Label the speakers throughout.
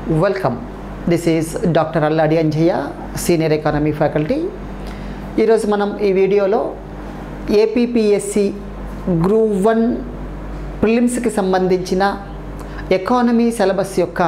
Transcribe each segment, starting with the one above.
Speaker 1: welcome this is doctor Alladi Anjaiah senior economy faculty ఈరోజు మనం ఈ వీడియోలో ఏపీపీఎస్సి గ్రూప్ వన్ ప్రిలిమ్స్కి సంబంధించిన ఎకానమీ సిలబస్ యొక్క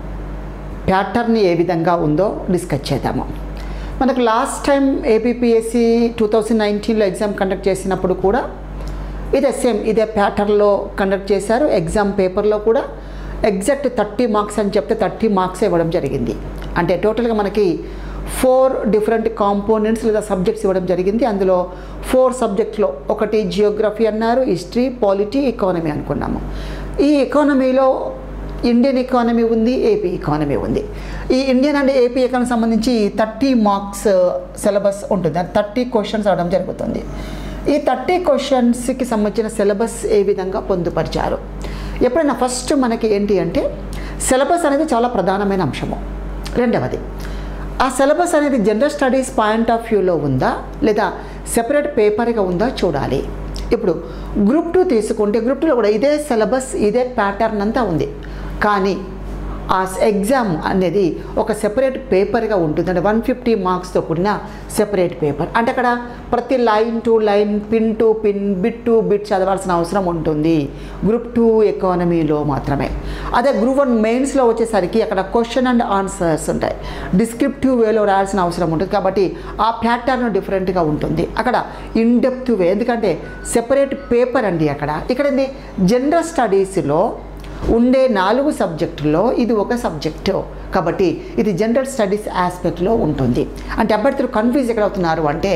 Speaker 1: ప్యాటర్న్ ఏ విధంగా ఉందో డిస్కస్ చేద్దాము మనకు last time APPSC two thousand నైన్టీన్లో ఎగ్జామ్ కండక్ట్ చేసినప్పుడు కూడా ఇదే సేమ్ ఇదే ప్యాటర్న్లో కండక్ట్ చేశారు ఎగ్జామ్ పేపర్లో కూడా ఎగ్జాక్ట్ థర్టీ మార్క్స్ అని చెప్తే థర్టీ మార్క్స్ ఇవ్వడం జరిగింది అంటే టోటల్గా మనకి ఫోర్ డిఫరెంట్ కాంపోనెంట్స్ లేదా సబ్జెక్ట్స్ ఇవ్వడం జరిగింది అందులో ఫోర్ సబ్జెక్ట్లో ఒకటి జియోగ్రఫీ అన్నారు హిస్టరీ పాలిటీ ఎకానమీ అనుకున్నాము ఈ ఎకానమీలో ఇండియన్ ఎకానమీ ఉంది ఏపీ ఎకానమీ ఉంది ఈ ఇండియన్ అండ్ ఏపీ ఎకానమీ సంబంధించి థర్టీ మార్క్స్ సిలబస్ ఉంటుంది థర్టీ క్వశ్చన్స్ అవడం జరుగుతుంది ఈ థర్టీ క్వశ్చన్స్కి సంబంధించిన సిలబస్ ఏ విధంగా పొందుపరిచారు ఎప్పుడైనా ఫస్ట్ మనకి ఏంటి అంటే సిలబస్ అనేది చాలా ప్రధానమైన అంశము రెండవది ఆ సిలబస్ అనేది జనరల్ స్టడీస్ పాయింట్ ఆఫ్ వ్యూలో ఉందా లేదా సెపరేట్ పేపర్గా ఉందా చూడాలి ఇప్పుడు గ్రూప్ టూ తీసుకుంటే గ్రూప్ టూలో కూడా ఇదే సిలబస్ ఇదే ప్యాటర్న్ అంతా ఉంది కానీ ఆ ఎగ్జామ్ అనేది ఒక సెపరేట్ పేపర్గా ఉంటుంది అంటే వన్ ఫిఫ్టీ మార్క్స్తో కూడిన సెపరేట్ పేపర్ అంటే అక్కడ ప్రతి line to line pin to pin bit to bit చదవాల్సిన అవసరం ఉంటుంది గ్రూప్ టూ ఎకానమీలో మాత్రమే అదే గ్రూప్ వన్ మెయిన్స్లో వచ్చేసరికి అక్కడ క్వశ్చన్ అండ్ ఆన్సర్స్ ఉంటాయి డిస్క్రిప్టివ్ వేలో రాయాల్సిన అవసరం ఉంటుంది కాబట్టి ఆ ప్యాటర్న్ డిఫరెంట్గా ఉంటుంది అక్కడ ఇన్ డెప్త్ వే ఎందుకంటే సెపరేట్ పేపర్ అండి అక్కడ ఇక్కడ ఏంది జనరల్ స్టడీస్లో ఉండే నాలుగు సబ్జెక్టుల్లో ఇది ఒక సబ్జెక్టు కాబట్టి ఇది జనరల్ స్టడీస్ ఆస్పెక్ట్లో ఉంటుంది అంటే అభ్యర్థులు కన్ఫ్యూజ్ ఎక్కడ అవుతున్నారు అంటే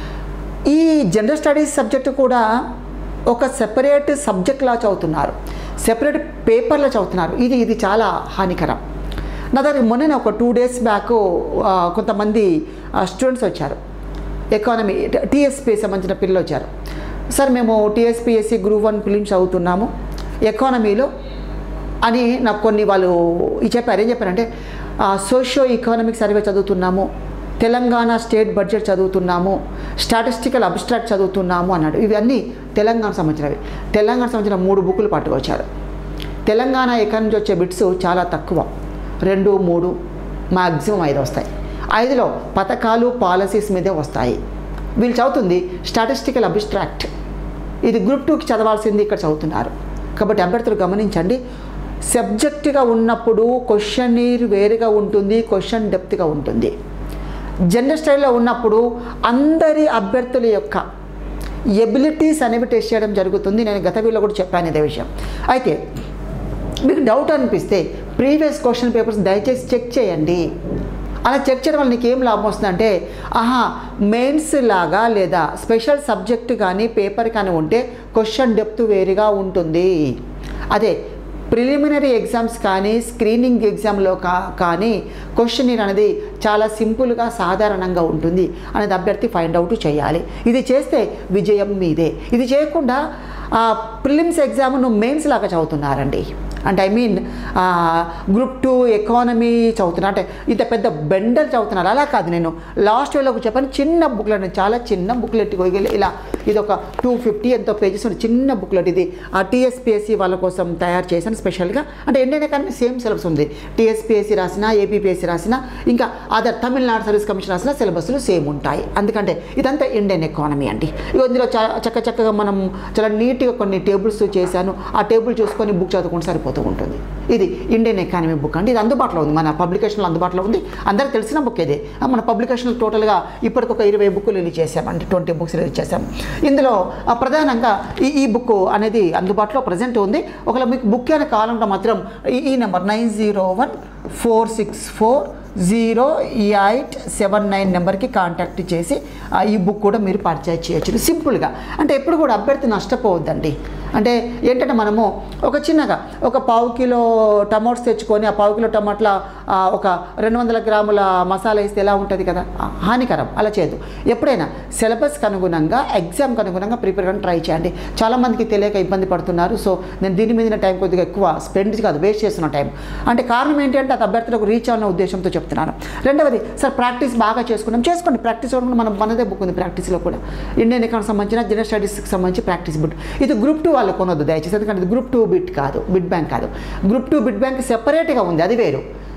Speaker 1: ఈ జనరల్ స్టడీస్ సబ్జెక్టు కూడా ఒక సెపరేట్ సబ్జెక్ట్లా చదువుతున్నారు సెపరేట్ పేపర్లో చదువుతున్నారు ఇది ఇది చాలా హానికరం నా దగ్గర మొన్న ఒక టూ డేస్ బ్యాక్ కొంతమంది స్టూడెంట్స్ వచ్చారు ఎకానమీ టీఎస్పీ సంబంధించిన పిల్లలు వచ్చారు సార్ మేము టీఎస్పీఎస్సి గ్రూప్ వన్ ఫిలిమ్స్ చదువుతున్నాము ఎకానమీలో అని నాకు కొన్ని వాళ్ళు చెప్పారు ఏం చెప్పారంటే సోషియో ఎకానమిక్ సర్వే చదువుతున్నాము తెలంగాణ స్టేట్ బడ్జెట్ చదువుతున్నాము స్టాటిస్టికల్ అబ్స్ట్రాక్ట్ చదువుతున్నాము అన్నాడు ఇవన్నీ తెలంగాణ సంబంధించినవి తెలంగాణ సంబంధించిన మూడు బుక్కులు పట్టుకొచ్చారు తెలంగాణ ఎకానమీ నుంచి వచ్చే బిట్స్ చాలా తక్కువ రెండు మూడు మ్యాక్సిమం ఐదు వస్తాయి ఐదులో పథకాలు పాలసీస్ మీదే వస్తాయి వీళ్ళు చదువుతుంది స్టాటిస్టికల్ అబ్స్ట్రాక్ట్ ఇది గ్రూప్ టూకి చదవాల్సింది ఇక్కడ చదువుతున్నారు కాబట్టి అభ్యర్థులు గమనించండి సబ్జెక్టుగా ఉన్నప్పుడు క్వశ్చనీర్ వేరుగా ఉంటుంది క్వశ్చన్ డెప్త్గా ఉంటుంది జనరల్ స్టడీలో ఉన్నప్పుడు అందరి అభ్యర్థుల యొక్క ఎబిలిటీస్ అనేవి టెస్ట్ చేయడం జరుగుతుంది నేను గత వీళ్ళు కూడా చెప్పాను ఇదే విషయం అయితే మీకు డౌట్ అనిపిస్తే ప్రీవియస్ క్వశ్చన్ పేపర్స్ దయచేసి చెక్ చేయండి అలా చెక్ చేయడం వల్ల నీకు ఏం లాభం వస్తుందంటే ఆహా మెయిన్స్ లాగా లేదా స్పెషల్ సబ్జెక్ట్ కానీ పేపర్ కానీ ఉంటే క్వశ్చన్ డెప్త్ వేరుగా ఉంటుంది అదే ప్రిలిమినరీ ఎగ్జామ్స్ కానీ స్క్రీనింగ్ ఎగ్జామ్లో కా కానీ క్వశ్చన్ అనేది చాలా సింపుల్గా సాధారణంగా ఉంటుంది అనేది అభ్యర్థి ఫైండ్ అవుట్ చేయాలి ఇది చేస్తే విజయం మీదే ఇది చేయకుండా ప్రిలిమ్స్ ఎగ్జామ్ నువ్వు మెయిన్స్ లాగా చదువుతున్నారండి అంటే I mean group two economy చదువుతున్నా అంటే ఇంత పెద్ద బెండల్ చదువుతున్నారు అలా కాదు నేను లాస్ట్ వేలో చెప్పాను చిన్న బుక్లెట్ చాలా చిన్న బుక్లెట్ ఇలా ఇది ఒక టూ ఫిఫ్టీ ఎంతో పేజెస్ ఉన్న చిన్న బుక్లెట్ ఇది ఆ టీఎస్పిఎస్సి వాళ్ళ కోసం తయారు చేశాను స్పెషల్గా అంటే ఇండియన్ ఎకానమీ సేమ్ సిలబస్ ఉంది టీఎస్పిఎస్సి రాసిన ఏపీపీఎస్సి రాసిన ఇంకా అదర్ తమిళనాడు సర్వీస్ కమిషన్ రాసిన సిలబస్లు సేమ్ ఉంటాయి ఎందుకంటే ఇదంతా ఇండియన్ ఎకానమీ అండి ఇక ఇందులో చక్క చక్కగా మనం చాలా నీట్గా కొన్ని టేబుల్స్ చేశాను ఆ టేబుల్ చూసుకొని బుక్ చదువుకుంటే సరిపోతుంది పోతూ ఉంటుంది ఇది ఇండియన్ ఎకానమీ బుక్ అండి ఇది అందుబాటులో ఉంది మన పబ్లికేషన్లో అందుబాటులో ఉంది అందరికి తెలిసిన బుక్ ఇది మన పబ్లికేషన్లో టోటల్గా ఇప్పటికి ఒక ఇరవై బుక్లు రిలీజ్ చేసాం అంటే ట్వంటీ బుక్స్ రిలీజ్ చేసాం ఇందులో ప్రధానంగా ఈ ఈ బుక్ అనేది అందుబాటులో ప్రజెంట్ ఉంది ఒకవేళ మీకు బుక్ అయినా కావాలంటే మాత్రం ఈ number nine zero one four six four zero eight seven nine నెంబర్కి కాంటాక్ట్ చేసి ఈ బుక్ కూడా మీరు పర్చేజ్ చేయొచ్చు సింపుల్గా అంటే ఎప్పుడు కూడా అభ్యర్థి నష్టపోవద్దండి అంటే ఏంటంటే మనము ఒక చిన్నగా ఒక పావు కిలో టమాటోస్ తెచ్చుకొని ఆ పావు కిలో టమాటాల ఒక రెండు వందల గ్రాముల మసాలా వేస్తే ఎలా ఉంటుంది కదా హానికరం అలా చేయదు ఎప్పుడైనా సిలబస్కి అనుగుణంగా ఎగ్జామ్కి అనుగుణంగా ప్రిపేర్ కానీ ట్రై చేయండి చాలామందికి తెలియక ఇబ్బంది పడుతున్నారు సో నేను దీని మీద టైం కొద్దిగా ఎక్కువ స్పెండ్ కాదు వేస్ట్ చేస్తున్న టైం అంటే కారణం ఏంటంటే అది అభ్యర్థులకు రీచ్ అన్న ఉద్దేశంతో చెప్తున్నాను రెండవది సార్ ప్రాక్టీస్ బాగా చేసుకున్నాం చేసుకోండి ప్రాక్టీస్ కూడా మనం మనదే బుక్ ఉంది ప్రాక్టీస్లో కూడా ఇండియన్ ఎకానమీ సంబంధించిన జనరల్ స్టడీస్కి సంబంధించి ప్రాక్టీస్ బుక్ ఇది గ్రూప్ టూ వాళ్ళు కొనొద్దు దయచేసి ఎందుకంటే ఇది గ్రూప్ టూ బిట్ కాదు బిట్ బ్యాంక్ కాదు గ్రూప్ టూ బిట్ బ్యాంక్ సెపరేట్గా ఉంది అది వేరు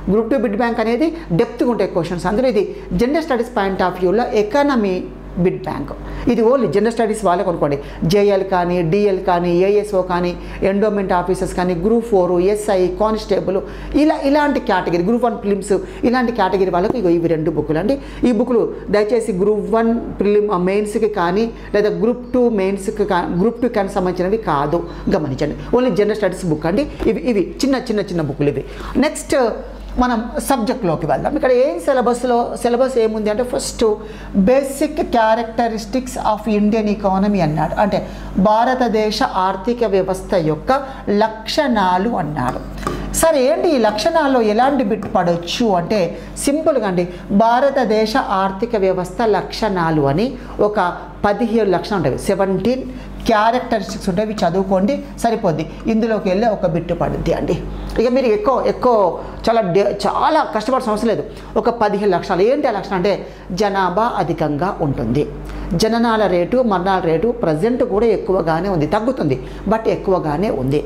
Speaker 1: గ్రూప్ టూ బిడ్ బ్యాంక్ అనేది డెప్త్గా ఉంటాయి క్వశ్చన్స్ అందులో ఇది జనరల్ స్టడీస్ పాయింట్ ఆఫ్ వ్యూలో ఎకానమీ బిడ్ బ్యాంక్ ఇది ఓన్లీ జనరల్ స్టడీస్ వాళ్ళే కొనుక్కోండి జేఎల్ కానీ డిఎల్ కానీ ఏఎస్ఓ కానీ ఎండోమెంట్ ఆఫీసర్స్ కానీ గ్రూప్ ఫోర్ ఎస్ఐ కానిస్టేబుల్ ఇలా ఇలాంటి కేటగిరీ గ్రూప్ వన్ ఫిలిమ్స్ ఇలాంటి కేటగిరీ వాళ్ళకి ఇగో ఇవి రెండు బుక్లు అండి ఈ బుక్లు దయచేసి గ్రూప్ వన్ ప్రిలిమ్ మెయిన్స్కి కానీ లేదా గ్రూప్ టూ మెయిన్స్కి కా గ్రూప్ టూ కానీ సంబంధించినవి కాదు గమనించండి ఓన్లీ జనరల్ స్టడీస్ బుక్ అండి ఇవి ఇవి చిన్న చిన్న చిన్న బుక్లు ఇవి నెక్స్ట్ మనం సబ్జెక్ట్లోకి వెళ్దాం ఇక్కడ ఏం సిలబస్లో సిలబస్ ఏముంది అంటే first basic characteristics of Indian economy అన్నాడు అంటే భారతదేశ ఆర్థిక వ్యవస్థ యొక్క లక్షణాలు అన్నాడు సరే ఏంటి ఈ లక్షణాల్లో ఎలాంటి బిట్ పడవచ్చు అంటే సింపుల్గా అండి భారతదేశ ఆర్థిక వ్యవస్థ లక్షణాలు అని ఒక పదిహేడు లక్షణాలు ఉంటాయి సెవెంటీన్ క్యారెక్టరిస్టిక్స్ ఉంటాయి ఇవి చదువుకోండి సరిపోద్ది ఇందులోకి వెళ్ళి ఒక బిట్టు పడుద్ది అండి ఇక మీరు ఎక్కువ ఎక్కువ చాలా డే చాలా కష్టపడాల్సిన అవసరం లేదు ఒక పదిహేను లక్షలు ఏంటి ఆ లక్షణం అంటే జనాభా అధికంగా ఉంటుంది జననాల రేటు మరణాల రేటు ప్రజెంట్ కూడా ఎక్కువగానే ఉంది తగ్గుతుంది బట్ ఎక్కువగానే ఉంది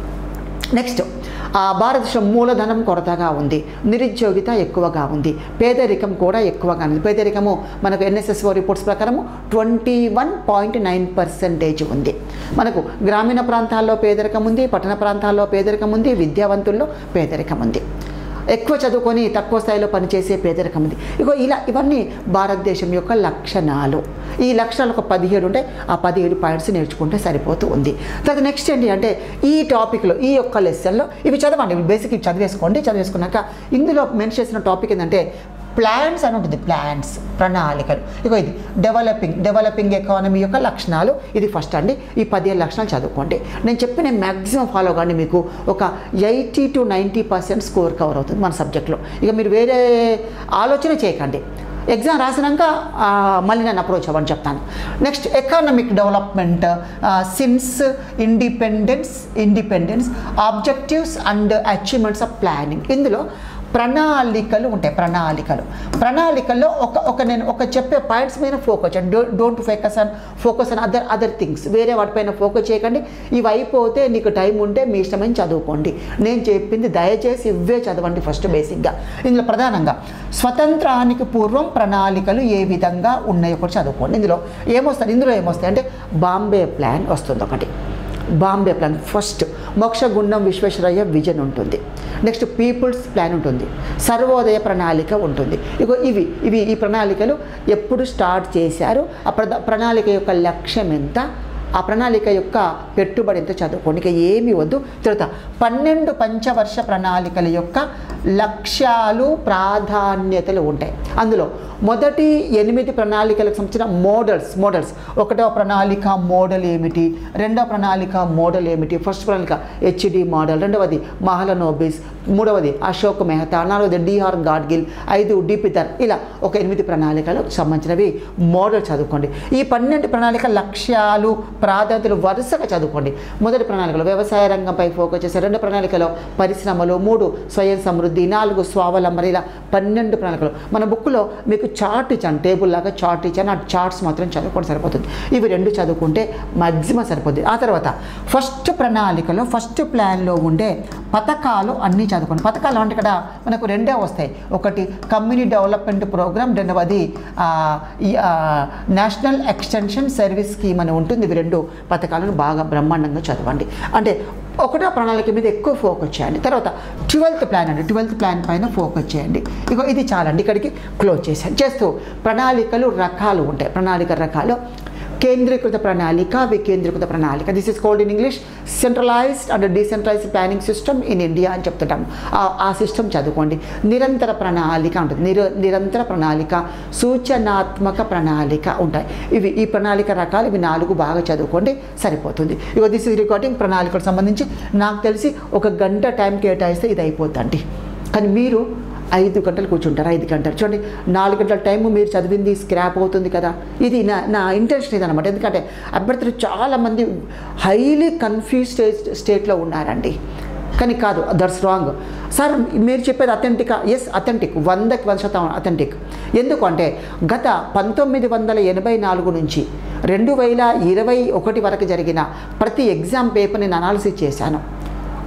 Speaker 1: నెక్స్ట్ ఆ భారతదేశం మూలధనం కొరతగా ఉంది నిరుద్యోగిత ఎక్కువగా ఉంది పేదరికం కూడా ఎక్కువగా ఉంది పేదరికము మనకు ఎన్ఎస్ఎస్ఓ రిపోర్ట్స్ ప్రకారము twenty one point nine percentage ఉంది మనకు గ్రామీణ ప్రాంతాల్లో పేదరికం ఉంది పట్టణ ప్రాంతాల్లో పేదరికం ఉంది విద్యావంతుల్లో పేదరికం ఉంది ఎక్కువ చదువుకొని తక్కువ స్థాయిలో పనిచేసే పేదరికం ఉంది ఇగో ఇలా ఇవన్నీ భారతదేశం యొక్క లక్షణాలు ఈ లక్షణాలు ఒక పదిహేడు ఉంటాయి ఆ పదిహేడు పాయింట్స్ నేర్చుకుంటే సరిపోతూ ఉంది తర్వాత నెక్స్ట్ ఏంటి అంటే ఈ టాపిక్లో ఈ యొక్క లెసన్లో ఇవి చదవండి ఇవి బేసిక్ ఇవి చదివేసుకోండి చదివేసుకున్నాక ఇందులో మెన్షన్ చేసిన టాపిక్ ఏంటంటే ప్లాన్స్ అని ఉంటుంది ప్లాన్స్ ప్రణాళికలు ఇగో ఇది డెవలపింగ్ డెవలపింగ్ ఎకానమీ యొక్క లక్షణాలు ఇది ఫస్ట్ అండి ఈ పదిహేను లక్షణాలు చదువుకోండి నేను చెప్పిన మ్యాక్సిమం ఫాలో కానీ మీకు ఒక eighty to ninety percent score cover అవుతుంది మన సబ్జెక్ట్లో ఇక మీరు వేరే ఆలోచన చేయకండి ఎగ్జామ్ రాసినాక ఆ, మళ్ళీ నేను అప్రోచ్ అవ్వని చెప్తాను next economic development since independence independence objectives and achievements of planning ఇందులో ప్రణాళికలు ఉంటాయి ప్రణాళికలు ప్రణాళికల్లో ఒక ఒక నేను ఒక చెప్పే పాయింట్స్ మీద focus don't focus on focus on other other things వేరే వాటిపైన ఫోకస్ చేయకండి ఇవి అయిపోతే నీకు టైం ఉంటే మీ ఇష్టమని చదువుకోండి నేను చెప్పింది దయచేసి ఇవే చదవండి ఫస్ట్ బేసిక్గా ఇందులో ప్రధానంగా స్వతంత్రానికి పూర్వం ప్రణాళికలు ఏ విధంగా ఉన్నాయో కూడా చదువుకోండి ఇందులో ఏమొస్తుంది ఇందులో ఏమొస్తాయి అంటే బాంబే ప్లాన్ వస్తుంది ఒకటి Bombay plan first Mokshagundam Visvesvaraya vision ఉంటుంది నెక్స్ట్ పీపుల్స్ ప్లాన్ ఉంటుంది సర్వోదయ ప్రణాళిక ఉంటుంది ఇగో ఇవి ఇవి ఈ ప్రణాళికలు ఎప్పుడు స్టార్ట్ చేశారు ఆ ప్ర ప్రణాళిక యొక్క లక్ష్యం ఎంత ఆ ప్రణాళిక యొక్క పెట్టుబడి ఎంత చదువుకోండి ఇక ఏమి వద్దు తర్వాత పన్నెండు పంచవర్ష ప్రణాళికల యొక్క లక్ష్యాలు ప్రాధాన్యతలు ఉంటాయి అందులో మొదటి ఎనిమిది ప్రణాళికలకు సంబంధించిన మోడల్స్ మోడల్స్ ఒకటో ప్రణాళిక మోడల్ ఏమిటి రెండో ప్రణాళిక మోడల్ ఏమిటి ఫస్ట్ ప్రణాళిక హెచ్డి మోడల్ రెండవది మహలనోబిస్ మూడవది అశోక్ మెహతా నాలుగవది డిఆర్ గాడ్గిల్ ఐదు డిపితర్ ఇలా ఒక ఎనిమిది ప్రణాళికలకు సంబంధించినవి మోడల్ చదువుకోండి ఈ పన్నెండు ప్రణాళిక లక్ష్యాలు ప్రాధాన్యతలు వరుసగా చదువుకోండి మొదటి ప్రణాళికలో వ్యవసాయ రంగంపై ఫోకస్ చేసే రెండు ప్రణాళికలో పరిశ్రమలు మూడు స్వయం సమృద్ధి నాలుగు స్వావలంబన ఇలా పన్నెండు ప్రణాళికలు మన బుక్లో మీకు చార్ట్ ఇచ్చాను టేబుల్ లాగా చార్ట్ ఇచ్చాను ఆ చార్ట్స్ మాత్రం చదువుకోండి సరిపోతుంది ఇవి రెండు చదువుకుంటే మ్యాక్సిమం సరిపోతుంది ఆ తర్వాత ఫస్ట్ ప్రణాళికలో ఫస్ట్ ప్లాన్లో ఉండే పథకాలు అన్నీ చదువుకోండి పథకాలు అంటే ఇక్కడ మనకు రెండే వస్తాయి ఒకటి కమ్యూనిటీ డెవలప్మెంట్ ప్రోగ్రామ్ రెండవది ఆ, ఈ ఆ, నేషనల్ ఎక్స్టెన్షన్ సర్వీస్ స్కీమ్ అని ఉంటుంది ఇవి రెండు పథకాలను బాగా బ్రహ్మాండంగా చదవండి అంటే ఒకటో ప్రణాళిక మీద ఎక్కువ ఫోకస్ చేయండి తర్వాత ట్వెల్త్ ప్లాన్ అండి ట్వెల్త్ ప్లాన్ పైన ఫోకస్ చేయండి ఇగో ఇది చాలండి ఇక్కడికి క్లోజ్ చేశాను చేస్తూ ప్రణాళికలు రకాలు ఉంటాయి ప్రణాళిక రకాలు కేంద్రీకృత ప్రణాళిక వికేంద్రీకృత ప్రణాళిక this is called in English centralised and decentralised planning system in India అని చెప్తుంటాం ఆ- ఆ సిస్టమ్ చదువుకోండి నిరంతర ప్రణాళిక ఉంటుంది నిర నిరంతర ప్రణాళిక సూచనాత్మక ప్రణాళిక ఉంటాయి ఇవి ఈ ప్రణాళిక రకాలు ఇవి నాలుగు బాగా చదువుకోండి సరిపోతుంది ఇగో దిస్ ఇస్ రికార్డింగ్ ప్రణాళికకు సంబంధించి నాకు తెలిసి ఒక గంట టైం కేటాయిస్తే ఇది అయిపోతుందండి కానీ మీరు ఐదు గంటలు కూర్చుంటారు ఐదు గంటలు చూడండి నాలుగు గంటల టైం మీరు చదివింది స్క్రాప్ అవుతుంది కదా ఇది నా నా ఇంటెన్షన్ ఇదనమాట ఎందుకంటే అభ్యర్థులు చాలామంది హైలీ కన్ఫ్యూజ్ స్టేట్ స్టేట్లో ఉన్నారండి కానీ కాదు దట్స్ రాంగ్ సార్ మీరు చెప్పేది అథెంటికా ఎస్ అథెంటిక్ వందకి వంద శాతం అథెంటిక్ ఎందుకు అంటే గత పంతొమ్మిది వందల ఎనభై నాలుగు నుంచి రెండు వేల ఇరవై ఒకటి వరకు జరిగిన ప్రతి ఎగ్జామ్ పేపర్ నేను అనాలిసిస్ చేశాను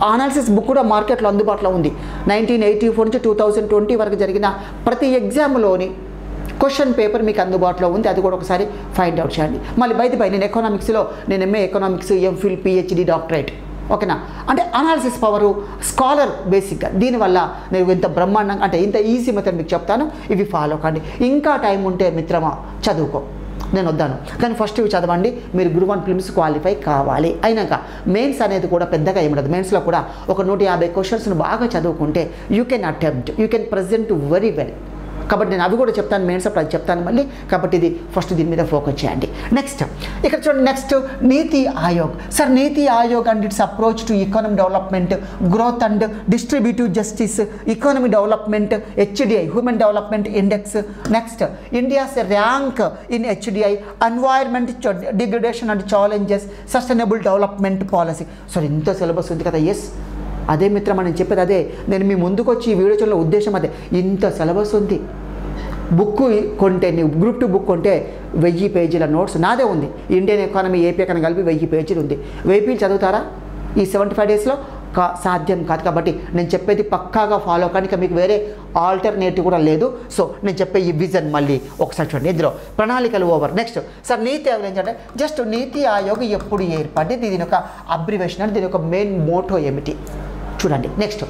Speaker 1: అనాలిసిస్ బుక్ కూడా మార్కెట్లో అందుబాటులో ఉంది నైన్టీన్ ఎయిటీ ఫోర్ నుంచి టూ థౌజండ్ ట్వంటీ వరకు జరిగిన ప్రతి ఎగ్జామ్లోని క్వశ్చన్ పేపర్ మీకు అందుబాటులో ఉంది అది కూడా ఒకసారి ఫైండ్ అవుట్ చేయండి మళ్ళీ బయట పై నేను ఎకనామిక్స్లో నేను MA economics MPhil PhD doctorate ఓకేనా అంటే అనాలిసిస్ పవరు స్కాలర్ బేసిక్గా దీనివల్ల నేను ఇంత బ్రహ్మాండంగా అంటే ఇంత ఈజీ మెథడ్ మీకు చెప్తాను ఇవి ఫాలో కండి ఇంకా టైం ఉంటే మిత్రమా చదువుకో నేను వద్దాను కానీ ఫస్ట్ ఇవి చదవండి మీరు గ్రూప్ వన్ ఫిల్మ్స్ క్వాలిఫై కావాలి అయినాక మెయిన్స్ అనేది కూడా పెద్దగా ఏముండదు మెయిన్స్లో కూడా ఒక నూట యాభై క్వశ్చన్స్ను బాగా చదువుకుంటే you can attempt you can present very well కాబట్టి నేను అవి కూడా చెప్తాను మెయిన్స్ అప్పుడు అది చెప్తాను మళ్ళీ కాబట్టి ఇది ఫస్ట్ దీని మీద ఫోకస్ చేయండి నెక్స్ట్ ఇక్కడ చూడండి నెక్స్ట్ నీతి Aayog sir NITI Aayog and its approach to economy development growth and distributive justice economy development HDI human development index next India's rank in HDI environment degradation and challenges sustainable development policy sir ఇంత syllabus ఉంది కదా yes అదే మిత్రమా నేను చెప్పేది అదే నేను మీ ముందుకు వచ్చి ఈ వీడియో చూడడం ఉద్దేశం అదే ఇంత సిలబస్ ఉంది బుక్ కొంటే నీవు గ్రూప్ టూ బుక్ కొంటే వెయ్యి పేజీల నోట్స్ నాదే ఉంది ఇండియన్ ఎకానమీ ఏపీ ఎకానమీ కలిపి వెయ్యి పేజీలు ఉంది వెయ్యి పేజీలు చదువుతారా ఈ సెవెంటీ ఫైవ్ డేస్లో కా సాధ్యం కాదు కాబట్టి నేను చెప్పేది పక్కాగా ఫాలో కానీ ఇక మీకు వేరే ఆల్టర్నేటివ్ కూడా లేదు సో నేను చెప్పే ఈ విజన్ మళ్ళీ ఒకసారి చూడండి ఇందులో ప్రణాళికలు over next sir NITI Aayog ఏంటంటే జస్ట్ నీతి ఆయోగ్ ఎప్పుడు ఏర్పడింది దీని యొక్క అబ్రివేషన్ అంటే దీని యొక్క మెయిన్ మోటో ఏమిటి చూడండి నెక్స్ట్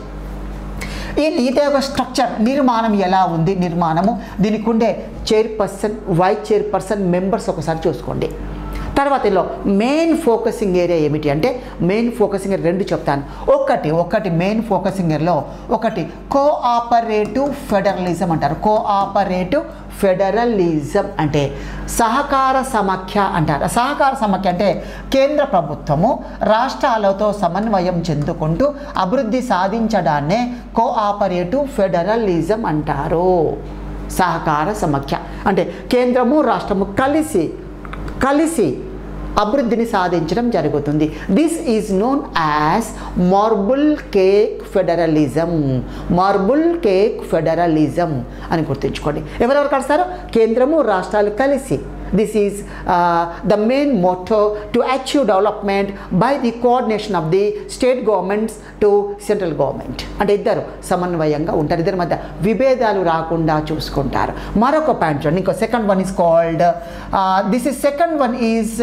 Speaker 1: ఈ నీతి ఆయోగ స్ట్రక్చర్ నిర్మాణం ఎలా ఉంది నిర్మాణము దీనికి ఉండే చైర్పర్సన్ వైస్ చైర్పర్సన్ మెంబర్స్ ఒకసారి చూసుకోండి తర్వాత ఇందులో మెయిన్ ఫోకసింగ్ ఏరియా ఏమిటి అంటే మెయిన్ ఫోకసింగ్ ఏరియా రెండు చెప్తాను ఒకటి ఒకటి మెయిన్ ఫోకసింగ్ ఏరియాలో ఒకటి కోఆపరేటివ్ ఫెడరలిజం అంటారు కోఆపరేటివ్ ఫెడరలిజం అంటే సహకార సమాఖ్య అంటారు సహకార సమాఖ్య అంటే కేంద్ర ప్రభుత్వము రాష్ట్రాలతో సమన్వయం చెందుకుంటూ అభివృద్ధి సాధించడాన్నే కోఆపరేటివ్ ఫెడరలిజం అంటారు సహకార సమాఖ్య అంటే కేంద్రము రాష్ట్రము కలిసి కలిసి అభివృద్ధిని సాధించడం జరుగుతుంది this is known as marble cake federalism marble cake federalism అని గుర్తుంచుకోండి ఎవరెవరు కలుస్తారు కేంద్రము రాష్ట్రాలు కలిసి this is the main motto to achieve development by the coordination of the state governments to central government అంటే ఇద్దరు సమన్వయంగా ఉంటారు ఇద్దరి మధ్య విభేదాలు రాకుండా చూసుకుంటారు మరొక పాయింట్ చూడండి ఇంకో second one is called this is second one is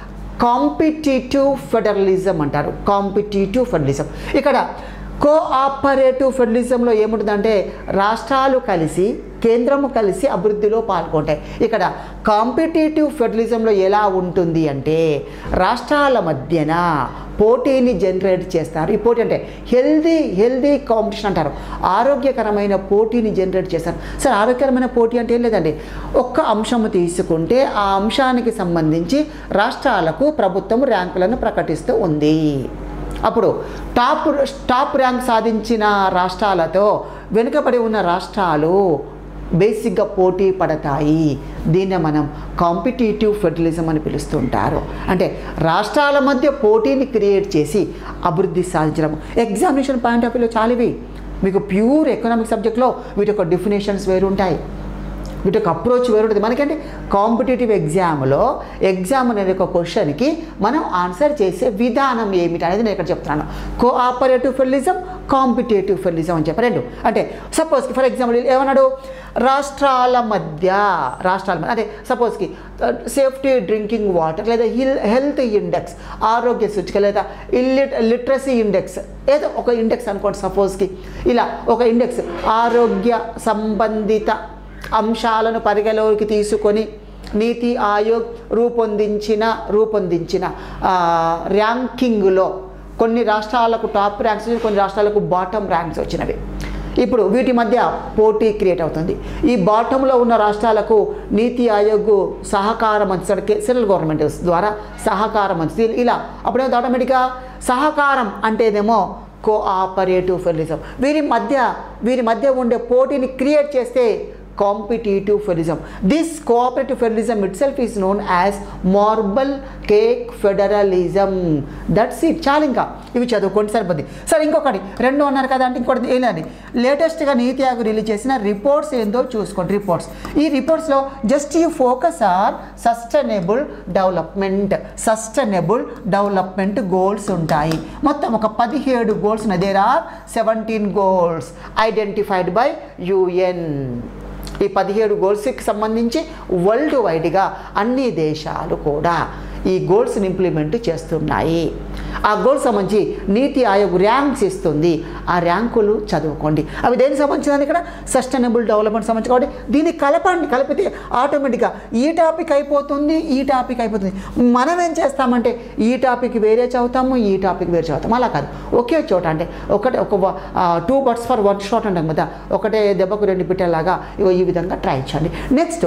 Speaker 1: competitive federalism అంటారు కాంపిటేటివ్ ఫెడరలిజం ఇక్కడ కోఆపరేటివ్ ఫెడరలిజంలో ఏముంటుందంటే రాష్ట్రాలు కలిసి కేంద్రము కలిసి అభివృద్ధిలో పాల్గొంటాయి ఇక్కడ కాంపిటేటివ్ ఫెడరలిజంలో ఎలా ఉంటుంది అంటే రాష్ట్రాల మధ్యన పోటీని జనరేట్ చేస్తారు ఈ పోటీ అంటే హెల్దీ హెల్దీ కాంపిటీషన్ అంటారు ఆరోగ్యకరమైన పోటీని జనరేట్ చేస్తారు సార్ ఆరోగ్యకరమైన పోటీ అంటే ఏం లేదండి ఒక్క అంశము తీసుకుంటే ఆ అంశానికి సంబంధించి రాష్ట్రాలకు ప్రభుత్వం ర్యాంకులను ప్రకటిస్తూ ఉంది అప్పుడు టాప్ టాప్ ర్యాంక్ సాధించిన రాష్ట్రాలతో వెనుకబడి ఉన్న రాష్ట్రాలు బేసిక్గా పోటీ పడతాయి దీన్ని మనం కాంపిటేటివ్ ఫెడరలిజం అని పిలుస్తుంటారు అంటే రాష్ట్రాల మధ్య పోటీని క్రియేట్ చేసి అభివృద్ధి సాధించడం ఎగ్జామినేషన్ పాయింట్ ఆఫ్ వ్యూలో చాలా ఇవి మీకు ప్యూర్ ఎకనామిక్ సబ్జెక్ట్లో వీటి యొక్క డెఫినేషన్స్ వేరు ఉంటాయి వీటి యొక్క అప్రోచ్ వేరు ఉంటుంది మనకంటే కాంపిటేటివ్ ఎగ్జామ్లో ఎగ్జామ్ అనే ఒక క్వశ్చన్కి మనం ఆన్సర్ చేసే విధానం ఏమిటి అనేది నేను ఇక్కడ చెప్తున్నాను కోఆపరేటివ్ ఫెడరలిజం కాంపిటేటివ్ ఫెడరలిజం అని చెప్పి రెండు అంటే సపోజ్ ఫర్ ఎగ్జాంపుల్ ఏమన్నాడు రాష్ట్రాల మధ్య రాష్ట్రాల మధ్య అంటే సపోజ్కి సేఫ్టీ డ్రింకింగ్ వాటర్ లేదా హిల్ హెల్త్ ఇండెక్స్ ఆరోగ్య సూచిక లేదా ఇల్లిట్ లిటరసీ ఇండెక్స్ ఏదో ఒక ఇండెక్స్ అనుకోండి సపోజ్కి ఇలా ఒక ఇండెక్స్ ఆరోగ్య సంబంధిత అంశాలను పరిగణలోకి తీసుకొని నీతి ఆయోగ్ రూపొందించిన రూపొందించిన ర్యాంకింగ్లో కొన్ని రాష్ట్రాలకు టాప్ ర్యాంక్స్ కొన్ని రాష్ట్రాలకు బాటమ్ ర్యాంక్స్ వచ్చినవి ఇప్పుడు వీటి మధ్య పోటీ క్రియేట్ అవుతుంది ఈ బాటంలో ఉన్న రాష్ట్రాలకు నీతి ఆయోగ్ సహకారం అందిస్తాడు సెంట్రల్ గవర్నమెంట్ ద్వారా సహకారం అందిస్తుంది ఇలా అప్పుడేమో ఆటోమేటిక్గా సహకారం అంటేనేమో కోఆపరేటివ్ ఫెడరలిజం వీరి మధ్య వీరి మధ్య ఉండే పోటీని క్రియేట్ చేస్తే competitive federalism this cooperative federalism itself is known as marble cake federalism that's it చాలు ఇంకా ఇవి చదువుకోండి సరిపోద్ది సరే ఇంకొకటి రెండు అన్నారు కదా అంటే ఇంకోటి ఏంటండి లేటెస్ట్గా నీతి ఆయోగ్ రిలీజ్ చేసిన రిపోర్ట్స్ ఏందో చూసుకోండి రిపోర్ట్స్ ఈ రిపోర్ట్స్లో just you focus on sustainable development sustainable development goals ఉంటాయి మొత్తం ఒక పదిహేడు goals there are seventeen goals identified by UN ఈ పదిహేడు గోల్స్కి సంబంధించి వరల్డ్ వైడ్గా అన్ని దేశాలు కూడా ఈ గోల్స్ని ఇంప్లిమెంట్ చేస్తున్నాయి ఆ గోల్స్ సంబంధించి నీతి ఆయోగ్ ర్యాంక్స్ ఇస్తుంది ఆ ర్యాంకులు చదువుకోండి అవి దేనికి సంబంధించిందని ఇక్కడ సస్టైనబుల్ డెవలప్మెంట్ సంబంధించి కాబట్టి దీన్ని కలపండి కలిపితే ఆటోమేటిక్గా ఈ టాపిక్ అయిపోతుంది ఈ టాపిక్ అయిపోతుంది మనం ఏం చేస్తామంటే ఈ టాపిక్ వేరే చదువుతాము ఈ టాపిక్ వేరే చదువుతాము అలా కాదు ఒకే చోట అంటే ఒకటే ఒక two birds for one shot అంటాం కదా ఒకటే దెబ్బకు రెండు పిట్టలాగా ఇగో ఈ విధంగా ట్రై చేయండి నెక్స్ట్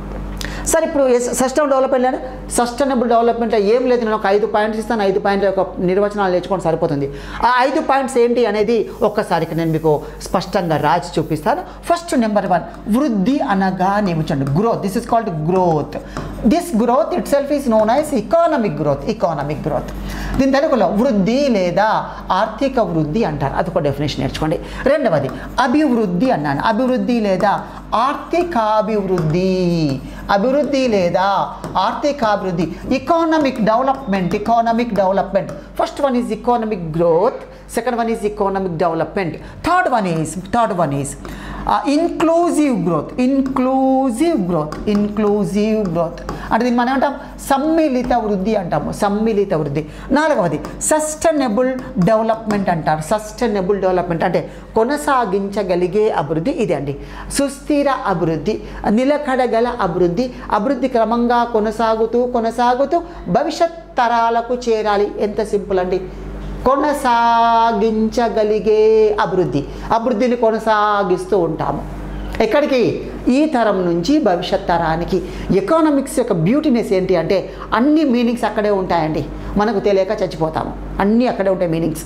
Speaker 1: సరే ఇప్పుడు సస్టైనబుల్ డెవలప్మెంట్ అంటే సస్టైనబుల్ డెవలప్మెంట్లో ఏం లేదు నేను ఒక ఐదు పాయింట్స్ ఇస్తాను ఐదు పాయింట్ల యొక్క నిర్వచనాలు నేర్చుకోవడం సరిపోతుంది ఆ ఐదు పాయింట్స్ ఏంటి అనేది ఒక్కసారి ఇక్కడ నేను మీకు స్పష్టంగా రాసి చూపిస్తాను ఫస్ట్ నెంబర్ వన్ వృద్ధి అనగా నిమిచండి growth this is called growth this growth itself is known as economic growth economic growth దీని తెలుగులో వృద్ధి లేదా ఆర్థిక వృద్ధి అంటారు అది ఒక డెఫినేషన్ నేర్చుకోండి రెండవది అభివృద్ధి అన్నాను అభివృద్ధి లేదా ఆర్థికాభివృద్ధి అభివృద్ధి లేదా ఆర్థికాభివృద్ధి economic development economic development first one is economic growth second one is economic development third one is third one is inclusive growth inclusive growth inclusive growth అంటే దీన్ని మనం ఏమంటాం సమ్మిళిత వృద్ధి అంటాము సమ్మిళిత వృద్ధి నాలుగవది సస్టైనబుల్ డెవలప్మెంట్ అంటారు సస్టైనబుల్ డెవలప్మెంట్ అంటే కొనసాగించగలిగే అభివృద్ధి ఇది అండి సుస్థిర అభివృద్ధి నిలకడగల అభివృద్ధి అభివృద్ధి క్రమంగా కొనసాగుతూ కొనసాగుతూ భవిష్యత్ తరాలకు చేరాలి ఎంత సింపుల్ అండి కొనసాగించగలిగే అభివృద్ధి అభివృద్ధిని కొనసాగిస్తూ ఉంటాము ఎక్కడికి ఈ తరం నుంచి భవిష్యత్ తరానికి ఎకానమిక్స్ యొక్క బ్యూటీనెస్ ఏంటి అంటే అన్ని మీనింగ్స్ అక్కడే ఉంటాయండి మనకు తెలియక చచ్చిపోతాము అన్నీ అక్కడే ఉంటాయి మీనింగ్స్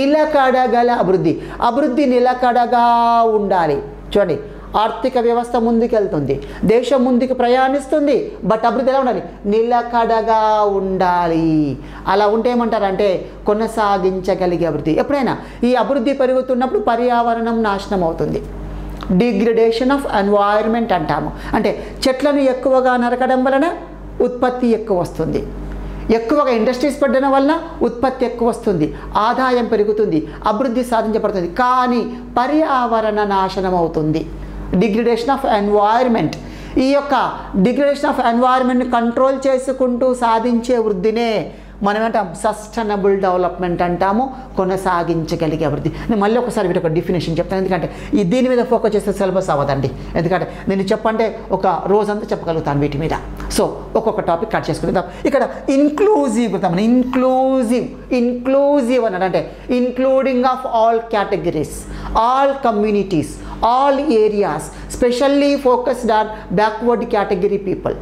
Speaker 1: నిలకడగల అభివృద్ధి అభివృద్ధి నిలకడగా ఉండాలి చూడండి ఆర్థిక వ్యవస్థ ముందుకెళ్తుంది దేశం ముందుకు ప్రయాణిస్తుంది బట్ అభివృద్ధి ఎలా ఉండాలి నిలకడగా ఉండాలి అలా ఉంటే ఏమంటారంటే కొనసాగించగలిగే అభివృద్ధి ఎప్పుడైనా ఈ అభివృద్ధి పెరుగుతున్నప్పుడు పర్యావరణం నాశనం అవుతుంది డిగ్రేడేషన్ ఆఫ్ ఎన్వైర్మెంట్ అంటాము అంటే చెట్లను ఎక్కువగా నరకడం వలన ఉత్పత్తి ఎక్కువ వస్తుంది ఎక్కువగా ఇండస్ట్రీస్ పెట్టడం వల్ల ఉత్పత్తి ఎక్కువ వస్తుంది ఆదాయం పెరుగుతుంది అభివృద్ధి సాధించబడుతుంది కానీ పర్యావరణ నాశనం అవుతుంది డిగ్రేడేషన్ ఆఫ్ ఎన్వైర్మెంట్ ఈ యొక్క డిగ్రేడేషన్ ఆఫ్ ఎన్వైర్మెంట్ని కంట్రోల్ చేసుకుంటూ సాధించే వృద్ధినే మనం అంటాం సస్టైనబుల్ డెవలప్మెంట్ అంటాము కొనసాగించగలిగే అభివృద్ధి నేను మళ్ళీ ఒకసారి వీటి ఒక డిఫినేషన్ చెప్తాను ఎందుకంటే ఈ దీని మీద ఫోకస్ చేస్తే సిలబస్ అవ్వదండి ఎందుకంటే నేను చెప్పంటే ఒక రోజంతా చెప్పగలుగుతాను వీటి మీద సో ఒక్కొక్క టాపిక్ కట్ చేసుకుందాం ఇక్కడ ఇన్క్లూజివ్ మనం ఇన్క్లూజివ్ ఇన్క్లూజివ్ అన్నాడు అంటే including of all categories all communities all areas specially focused on backward category people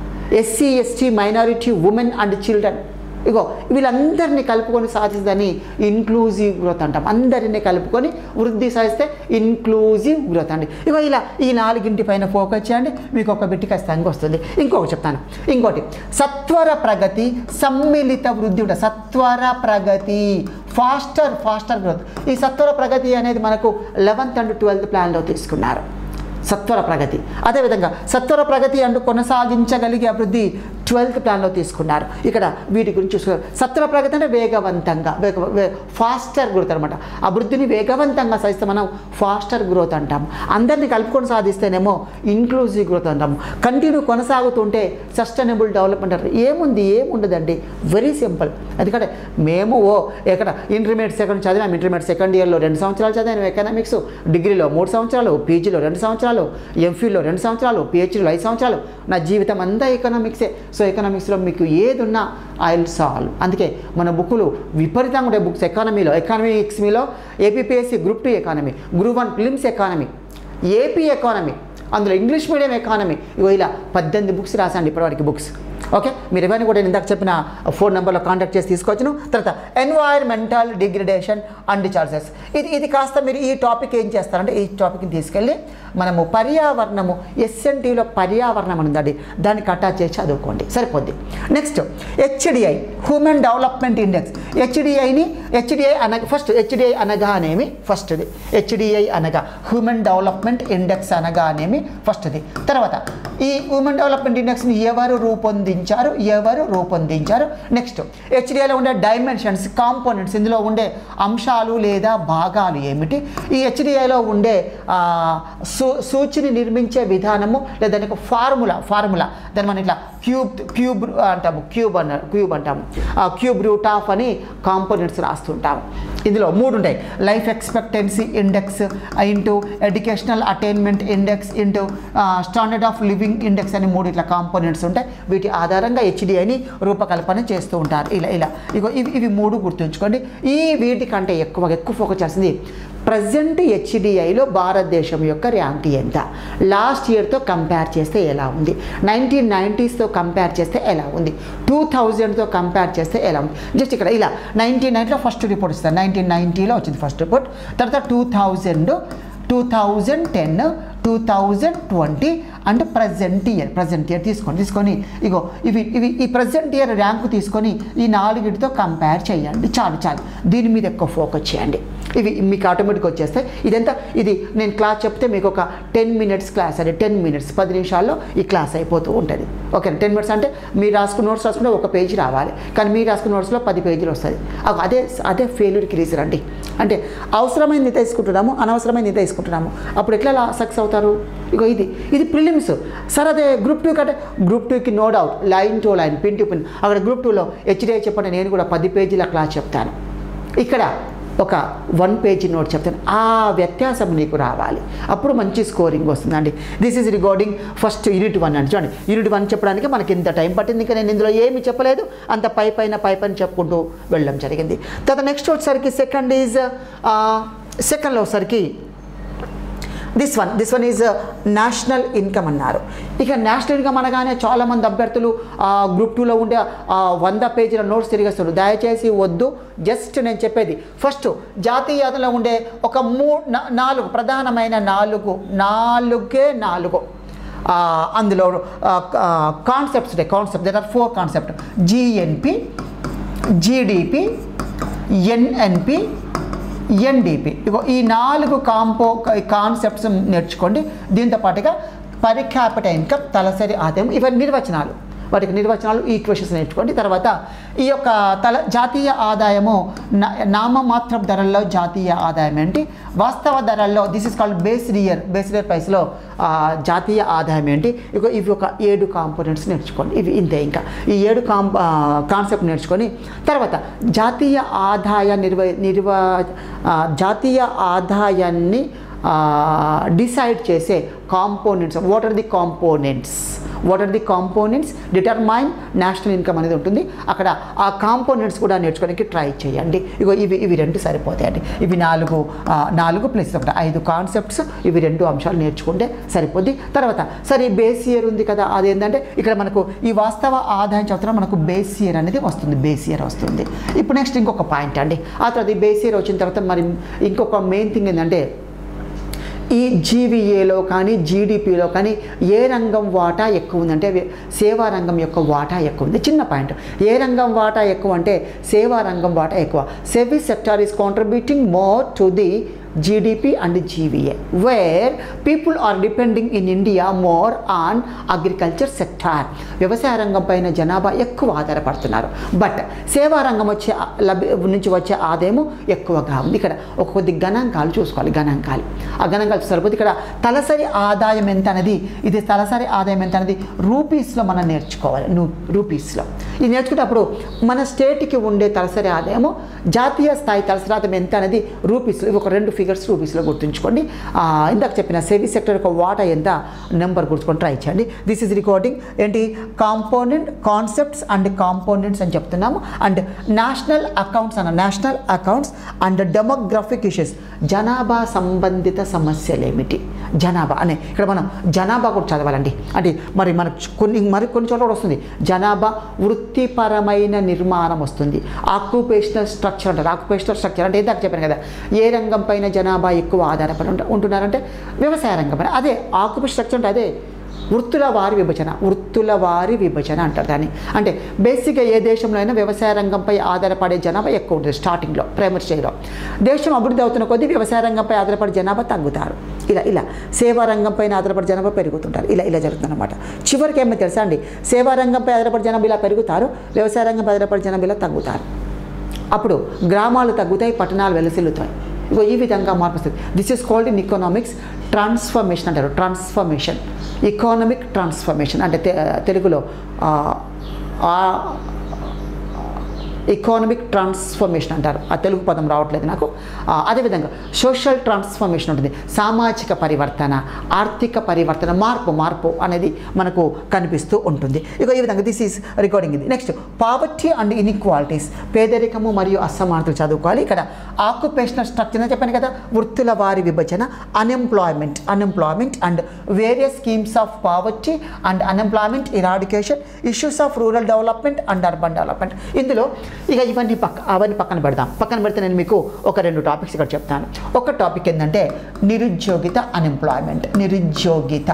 Speaker 1: SC ST minority women and children ఇగో వీళ్ళందరినీ కలుపుకొని సాధిస్తుందని ఇన్క్లూజివ్ గ్రోత్ అంటాం అందరినీ కలుపుకొని వృద్ధి సాధిస్తే ఇన్క్లూజివ్ గ్రోత్ అండి ఇగో ఇలా ఈ నాలుగింటి పైన ఫోకస్ చేయండి మీకు ఒక బిట్టి ఖచ్చితంగా వస్తుంది ఇంకొక చెప్తాను ఇంకోటి సత్వర ప్రగతి సమ్మిళిత వృద్ధి ఉంటుంది సత్వర ప్రగతి ఫాస్టర్ ఫాస్టర్ గ్రోత్ ఈ సత్వర ప్రగతి అనేది మనకు లెవెన్త్ అండ్ ట్వెల్త్ ప్లాన్లో తీసుకున్నారు సత్వర ప్రగతి అదేవిధంగా సత్వర ప్రగతి అంటూ కొనసాగించగలిగే అభివృద్ధి ట్వెల్త్ ప్లాన్లో తీసుకున్నారు ఇక్కడ వీటి గురించి చూసుకోవాలి సత్వర ప్రగతి అంటే వేగవంతంగా వేగ ఫాస్టర్ గ్రోత్ అనమాట అభివృద్ధిని వేగవంతంగా సాధిస్తే మనం ఫాస్టర్ గ్రోత్ అంటాం అందరినీ కలుపుకొని సాధిస్తేనేమో ఇన్క్లూజివ్ గ్రోత్ అంటాము కంటిన్యూ కొనసాగుతుంటే సస్టైనబుల్ డెవలప్మెంట్ అంటారు ఏముంది ఏముండదండి వెరీ సింపుల్ ఎందుకంటే మేము ఓ ఎక్కడ ఇంటర్మీడియట్ సెకండ్ చదివాం ఇంటర్మీడియట్ సెకండ్ ఇయర్లో రెండు సంవత్సరాలు చదివాను ఎకనామిక్స్ డిగ్రీలో మూడు సంవత్సరాలు పీజీలో రెండు సంవత్సరాలు ఎంఫీలో రెండు సంవత్సరాలు పిహెచ్డీలో ఐదు సంవత్సరాలు నా జీవితం అంతా ఎకనామిక్సే సో ఎకనామిక్స్లో మీకు ఏది ఉన్నా ఐ విల్ సాల్వ్ అందుకే మన బుక్కులు విపరీతంగా ఉండే బుక్స్ ఎకానమీలో ఎకానమిక్స్ మీలో APPSC group two economy group one films economy AP economy అందులో ఇంగ్లీష్ మీడియం ఎకానమీ ఇగో ఇలా పద్దెనిమిది బుక్స్ రాసండి ఇప్పటివరకు బుక్స్ ఓకే మీరు ఎవరిని కూడా నేను ఇందాక చెప్పిన ఫోన్ నెంబర్లో కాంటాక్ట్ చేసి తీసుకోవచ్చును తర్వాత ఎన్వైర్మెంటల్ డిగ్రేడేషన్ అండ్ చార్జెస్ ఇది ఇది కాస్త మీరు ఈ టాపిక్ ఏం చేస్తారంటే ఈ టాపిక్ని తీసుకెళ్ళి మనము పర్యావరణము ఎస్ఎన్టీలో పర్యావరణం అని ఉందండి దానికి అటాచ్ చేసి చదువుకోండి సరిపోద్ది next HDI human development index హెచ్డిఐని హెచ్డిఐ అనగా ఫస్ట్ హెచ్డిఐ అనగానేమి ఫస్ట్ది హెచ్డిఐ అనగా హ్యూమన్ డెవలప్మెంట్ ఇండెక్స్ అనగానేమి ఫస్ట్ది తర్వాత ఈ హ్యూమన్ డెవలప్మెంట్ ఇండెక్స్ని ఎవరు రూపొందించారు ఎవరు రూపొందించారు నెక్స్ట్ హెచ్డిఐలో ఉండే డైమెన్షన్స్ కాంపోనెంట్స్ ఇందులో ఉండే అంశాలు లేదా భాగాలు ఏమిటి ఈ హెచ్డిఐలో ఉండే ఆ, సూ సూచిని నిర్మించే విధానము లేదా దానికి ఫార్ములా ఫార్ములా దాన్ని మనం ఇట్లా క్యూబ్ క్యూబ్ అంటాము క్యూబ్ అన్న క్యూబ్ అంటాము ఆ క్యూబ్ రూట్ ఆఫ్ అని కాంపోనెంట్స్ రాస్తుంటాము ఇందులో మూడు ఉంటాయి life expectancy index into educational attainment index into standard of living index అని మూడు ఇట్లా కాంపోనెంట్స్ ఉంటాయి వీటి ఆధారంగా హెచ్డిఐని రూపకల్పన చేస్తూ ఉంటారు ఇలా ఇలా ఇగో ఇవి ఇవి మూడు గుర్తుంచుకోండి ఈ వీటికంటే ఎక్కువ ఎక్కువ ఫోకస్ చేస్తుంది ప్రజెంట్ హెచ్డిఐలో భారతదేశం యొక్క ర్యాంక్ ఎంత లాస్ట్ ఇయర్తో కంపేర్ చేస్తే ఎలా ఉంది నైన్టీన్ నైంటీస్తో కంపేర్ చేస్తే ఎలా ఉంది టూ థౌజండ్తో కంపేర్ చేస్తే ఎలా ఉంది జస్ట్ ఇక్కడ ఇలా నైన్టీన్ నైన్టీలో ఫస్ట్ రిపోర్ట్ ఇస్తారు నైన్టీన్ నైంటీలో వచ్చింది ఫస్ట్ రిపోర్ట్ తర్వాత two thousand two thousand ten two thousand twenty అంటే ప్రజెంట్ ఇయర్ ప్రజెంట్ ఇయర్ తీసుకోండి తీసుకొని ఇగో ఇవి ఇవి ఈ ప్రజెంట్ ఇయర్ ర్యాంకు తీసుకొని ఈ నాలుగిటితో కంపేర్ చేయండి చాలు చాలు దీని మీద ఎక్కువ ఫోకస్ చేయండి ఇవి మీకు ఆటోమేటిక్ వచ్చేస్తాయి ఇదంతా ఇది నేను క్లాస్ చెప్తే మీకు ఒక టెన్ మినిట్స్ క్లాస్ అండి టెన్ మినిట్స్ పది నిమిషాల్లో ఈ క్లాస్ అయిపోతూ ఉంటుంది ఓకే టెన్ మినిట్స్ అంటే మీరు రాసుకున్న నోట్స్ రాసుకుంటే ఒక పేజీ రావాలి కానీ మీరు రాసుకున్న నోట్స్లో పది పేజీలు వస్తుంది అగో అదే అదే ఫెయిల్యూర్కి రీజన్ అండి అంటే అవసరమైంది తీసుకుంటున్నాము అనవసరమైంది తీసుకుంటున్నాము అప్పుడు ఎట్లా సక్సెస్ అవుతారు ఇగో ఇది ఇది ప్రిలిమ్స్ సరే అదే గ్రూప్ టూ కంటే గ్రూప్ టూకి no doubt line to line pin to pin అక్కడ గ్రూప్ టూలో హెచ్డిఐ చెప్పండి నేను కూడా పది పేజీల క్లాస్ చెప్తాను ఇక్కడ ఒక వన్ పేజీ నోట్ చెప్తాను ఆ వ్యత్యాసం నీకు రావాలి అప్పుడు మంచి స్కోరింగ్ వస్తుందండి this is regarding first unit one అండి చూడండి యూనిట్ వన్ చెప్పడానికి మనకి ఇంత టైం పట్టింది ఇంకా నేను ఇందులో ఏమి చెప్పలేదు అంత పై పైన పై పైన చెప్పుకుంటూ వెళ్ళడం జరిగింది తర్వాత నెక్స్ట్ వచ్చేసరికి సెకండ్ ఈజ్ సెకండ్లో వచ్చేసరికి this one this one is national income అన్నారు ఇక నేషనల్ ఇన్కమ్ అనగానే చాలామంది అభ్యర్థులు గ్రూప్ టూలో ఉండే ఆ, వంద పేజీల నోట్స్ తిరిగేస్తారు దయచేసి వద్దు జస్ట్ నేను చెప్పేది ఫస్ట్ జాతీయతలో ఉండే ఒక మూ నా- నాలుగు ప్రధానమైన నాలుగు నాలుగే నాలుగు ఆ, అందులో కాన్సెప్ట్స్ ఉంటాయి concept there are four concept GNP GDP NNP NDP ఇగో ఈ నాలుగు కాంపో కాన్సెప్ట్స్ నేర్చుకోండి దీంతో పాటుగా పర్ క్యాపిటల్ ఇన్కమ్ తలసరి ఆదాయం ఇవన్నీ నిర్వచనాలు వాటికి నిర్వచనాలు ఈక్వేషన్స్ నేర్చుకోండి తర్వాత ఈ యొక్క తల జాతీయ ఆదాయము నా- నామమాత్రపు ధరల్లో జాతీయ ఆదాయం ఏంటి వాస్తవ ధరల్లో this is called base year base year ప్రైస్లో ఆ, జాతీయ ఆదాయం ఏంటి ఇక ఇవి ఒక ఏడు కాంపోనెంట్స్ నేర్చుకోండి ఇవి ఇంతే ఇంకా ఈ ఏడు కాం కాన్సెప్ట్ నేర్చుకొని తర్వాత జాతీయ ఆదాయ నిర్వ నిర్వ ఆ, జాతీయ ఆదాయాన్ని డిసైడ్ చేసే components what are the components what are the components determine national income అనేది ఉంటుంది అక్కడ ఆ కాంపోనెంట్స్ కూడా నేర్చుకోవడానికి ట్రై చేయండి ఇగో ఇవి ఇవి రెండు సరిపోతాయండి ఇవి నాలుగు ఆ, నాలుగు ప్లస్ ఒకటి ఐదు కాన్సెప్ట్స్ ఇవి రెండు అంశాలు నేర్చుకుంటే సరిపోద్ది తర్వాత సరే ఈ బేస్ ఇయర్ ఉంది కదా అదేంటంటే ఇక్కడ మనకు ఈ వాస్తవ ఆదాయం చదువుతున్నా మనకు బేస్ ఇయర్ అనేది వస్తుంది బేస్ ఇయర్ వస్తుంది ఇప్పుడు నెక్స్ట్ ఇంకొక పాయింట్ అండి ఆ తర్వాత ఈ బేస్ ఇయర్ వచ్చిన తర్వాత మరి ఇంకొక మెయిన్ థింగ్ ఏంటంటే ఈ జీవీఏలో కానీ జీడిపిలో కానీ ఏ రంగం వాటా ఎక్కువ ఉందంటే వే- సేవా రంగం యొక్క వాటా ఎక్కువ ఉంది చిన్న పాయింట్ ఏ రంగం వాటా ఎక్కువ అంటే సేవా రంగం వాటా ఎక్కువ service sector is contributing more to the GDP and GVA where people are depending in India more on agriculture sector వ్యవసాయ రంగం పైన జనాభా ఎక్కువ ఆధారపడుతున్నారు బట్ సేవా రంగం వచ్చే ఆ- లభి నుంచి వచ్చే ఆదాయము ఎక్కువగా ఉంది ఇక్కడ ఒక కొద్ది గణాంకాలు చూసుకోవాలి గణాంకాలు ఆ గణాంకాలు సరిపోతే ఇక్కడ తలసరి ఆదాయం ఎంత అనేది ఇది తలసరి ఆదాయం ఎంత అనేది రూపీస్లో మనం నేర్చుకోవాలి ను రూపీస్లో ఇది నేర్చుకున్నప్పుడు మన స్టేట్కి ఉండే తలసరి ఆదాయము జాతీయ స్థాయి తలసరి ఆదాయం ఎంత అనేది రూపీస్లో ఇవి ఒక రెండు ఫిగర్స్ రూపీస్లో గుర్తుంచుకోండి ఆ, ఇందాక చెప్పిన సేవింగ్ సెక్టర్ యొక్క వాటా ఎంత నెంబర్ గుర్తుకొని ట్రై చేయండి దిస్ ఈజ్ రికార్డింగ్ ఏంటి కాంపోనెంట్ కాన్సెప్ట్స్ అండ్ కాంపోనెంట్స్ అని చెప్తున్నాము అండ్ నేషనల్ అకౌంట్స్ అన్న national accounts and demographic issues జనాభా సంబంధిత సమస్యలు ఏమిటి జనాభా అనే ఇక్కడ మనం జనాభా కూడా చదవాలండి అంటే మరి మనకు కొన్ని మరి కొన్ని చోట్ల కూడా వస్తుంది జనాభా వృత్తిపరమైన నిర్మాణం వస్తుంది ఆక్యుపేషనల్ స్ట్రక్చర్ అంటారు ఆక్యుపేషనల్ స్ట్రక్చర్ అంటే ఇందాక చెప్పాను కదా ఏ రంగం పైన జనాభా ఎక్కువ ఆధారపడి ఉంట- ఉంటున్నారంటే వ్యవసాయ రంగం పైన అదే ఆక్యుపేషన్ స్ట్రక్చర్ అంటే అదే వృత్తుల వారి విభజన వృత్తుల వారి విభజన అంటారు దాన్ని అంటే బేసిక్గా ఏ దేశంలో అయినా వ్యవసాయ రంగంపై ఆధారపడే జనాభా ఎక్కువ ఉంటుంది స్టార్టింగ్లో ప్రైమరీ స్టేజ్లో దేశం అభివృద్ధి అవుతున్న కొద్దీ వ్యవసాయ రంగంపై ఆధారపడే జనాభా తగ్గుతారు ఇలా ఇలా సేవా రంగంపైన ఆధారపడే జనాభా పెరుగుతుంటారు ఇలా ఇలా జరుగుతుందన్నమాట చివరికి ఏమో తెలుసా అండి సేవా రంగంపై ఆధారపడే జనాభా ఇలా పెరుగుతారు వ్యవసాయ రంగంపై ఆధారపడే జనాభా ఇలా తగ్గుతారు అప్పుడు గ్రామాలు తగ్గుతాయి పట్టణాలు వెలసిల్లుతాయి ఇగో ఈ విధంగా మార్పు వస్తుంది this is called in economics transformation అంటారు ట్రాన్స్ఫర్మేషన్ ఎకానమిక్ ట్రాన్స్ఫర్మేషన్ అంటే తె- తెలుగులో ఆ, ఆ ఎకానమిక్ ట్రాన్స్ఫర్మేషన్ అంటారు ఆ తెలుగు పదం రావట్లేదు నాకు ఆ, అదేవిధంగా సోషల్ ట్రాన్స్ఫర్మేషన్ ఉంటుంది సామాజిక పరివర్తన ఆర్థిక పరివర్తన మార్పు మార్పు అనేది మనకు కనిపిస్తూ ఉంటుంది ఇక ఈ విధంగా దిస్ ఈస్ రికార్డింగ్ ఇది నెక్స్ట్ పావర్టీ అండ్ ఇన్ఈక్వాలిటీస్ పేదరికము మరియు అసమానతలు చదువుకోవాలి ఇక్కడ ఆక్యుపేషనల్ స్ట్రక్చర్ అని చెప్పాను కదా వృత్తుల వారి విభజన unemployment unemployment and various schemes of poverty and unemployment eradication issues of rural development and urban development ఇందులో ఇక ఇవన్నీ పక్క అవన్నీ పక్కన పెడదాం పక్కన పెడితే నేను మీకు ఒక రెండు టాపిక్స్ ఇక్కడ చెప్తాను ఒక టాపిక్ ఏంటంటే నిరుద్యోగిత అన్ఎంప్లాయ్మెంట్ నిరుద్యోగిత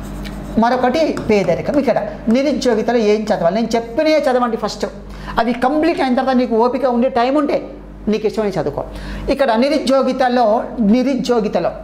Speaker 1: మరొకటి పేదరికం ఇక్కడ నిరుద్యోగితలో ఏం చదవాలి నేను చెప్పినే చదవండి ఫస్ట్ అవి కంప్లీట్ అయిన తర్వాత నీకు ఓపిక ఉండే టైం ఉంటే నీకు ఇష్టమైన చదువుకో ఇక్కడ నిరుద్యోగితలో నిరుద్యోగితలో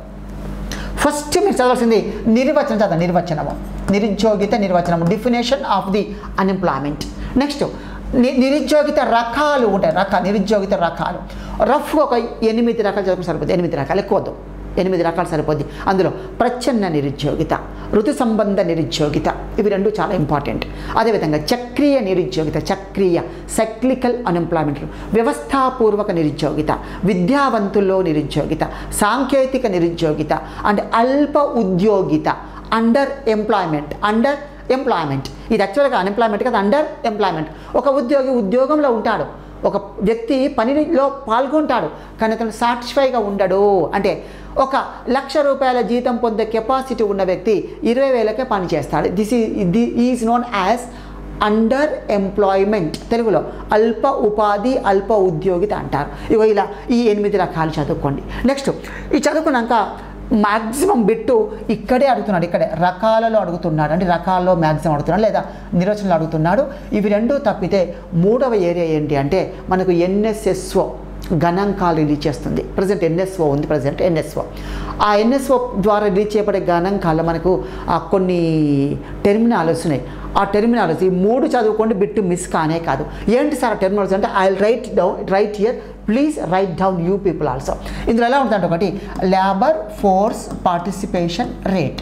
Speaker 1: ఫస్ట్ మీరు చదవాల్సింది నిర్వచనం చదవండి నిర్వచనము నిరుద్యోగిత నిర్వచనము definition of the unemployment next ని నిరుద్యోగిత రకాలు ఉంటాయి రకాలు నిరుద్యోగిత రకాలు రఫ్ ఒక ఎనిమిది రకాలు చదువుకుని సరిపోతుంది ఎనిమిది రకాలు ఎక్కువ వద్దు ఎనిమిది రకాలు సరిపోద్ది అందులో ప్రచ్ఛన్న నిరుద్యోగిత ఋతు సంబంధ నిరుద్యోగిత ఇవి రెండు చాలా ఇంపార్టెంట్ అదేవిధంగా చక్రీయ నిరుద్యోగిత చక్రీయ సైక్లికల్ అన్ఎంప్లాయ్మెంట్ వ్యవస్థాపూర్వక నిరుద్యోగిత విద్యావంతుల్లో నిరుద్యోగిత సాంకేతిక నిరుద్యోగిత అండ్ అల్ప ఉద్యోగిత అండర్ ఎంప్లాయ్మెంట్ అండర్ ఎంప్లాయ్మెంట్ ఇది యాక్చువల్గా అన్ఎంప్లాయ్మెంట్ కదా అండర్ ఎంప్లాయ్మెంట్ ఒక ఉద్యోగి ఉద్యోగంలో ఉంటాడు ఒక వ్యక్తి పనిలో పాల్గొంటాడు కానీ అతను సాటిస్ఫైగా ఉండడు అంటే ఒక లక్ష రూపాయల జీతం పొందే కెపాసిటీ ఉన్న వ్యక్తి ఇరవై వేలకే పని చేస్తాడు దిస్ ఈ is known as under employment తెలుగులో అల్ప ఉపాధి అల్ప ఉద్యోగిత అంటారు ఇగో ఇలా ఈ ఎనిమిది రకాలు చదువుకోండి నెక్స్ట్ ఈ చదువుకున్నాక మ్యాక్సిమం బిట్టు ఇక్కడే అడుగుతున్నాడు ఇక్కడే రకాలలో అడుగుతున్నాడు అంటే రకాల్లో మ్యాక్సిమం అడుగుతున్నాడు లేదా నిర్వచనాలు అడుగుతున్నాడు ఇవి రెండు తప్పితే మూడవ ఏరియా ఏంటి అంటే మనకు ఎన్ఎస్ఎస్ఓ గణాంకాలు రిలీజ్ చేస్తుంది ప్రజెంట్ ఎన్ఎస్ఓ ఉంది ప్రజెంట్ ఎన్ఎస్ఓ ఆ ఎన్ఎస్ఓ ద్వారా రిలీజ్ చేయబడే గణాంకాల్లో మనకు ఆ కొన్ని టెర్మినాలజీస్ ఉన్నాయి ఆ టెర్మినాలజీ మూడు చదువుకోండి బిట్టు మిస్ కానే కాదు ఏంటి సార్ ఆ టెర్మినాలజీ అంటే I write down right here please write down you people also ఇందులో ఎలా ఉంటుందంటే ఒకటి labour force participation rate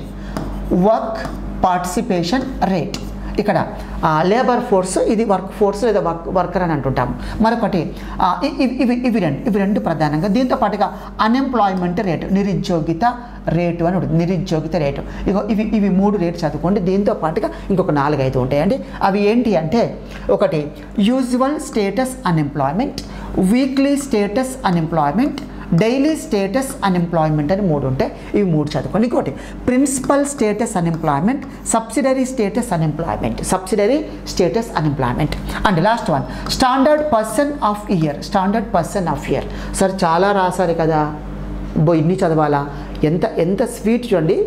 Speaker 1: work participation rate ఇక్కడ లేబర్ ఫోర్స్ ఇది వర్క్ ఫోర్స్ లేదా వర్క్ వర్కర్ అని అంటుంటాము మరొకటి ఆ, ఇ- ఇవి ఇవి ఇవి రెండు ఇవి రెండు ప్రధానంగా దీంతో పాటుగా అన్ఎంప్లాయ్మెంట్ రేటు నిరుద్యోగిత రేటు అని ఉంటుంది నిరుద్యోగిత రేటు ఇగో ఇవి ఇవి మూడు రేటు చదువుకోండి దీంతో పాటుగా ఇంకొక నాలుగు ఐదు ఉంటాయండి అవి ఏంటి అంటే ఒకటి usual status unemployment weekly status unemployment daily status unemployment అని మూడు ఉంటాయి ఇవి మూడు చదువుకోండి ఇంకోటి principal status unemployment subsidiary status unemployment subsidiary status unemployment and last one standard person of year standard person of year sir చాలా రాశారు కదా బో ఇన్ని చదవాలా ఎంత ఎంత స్వీట్ చూడండి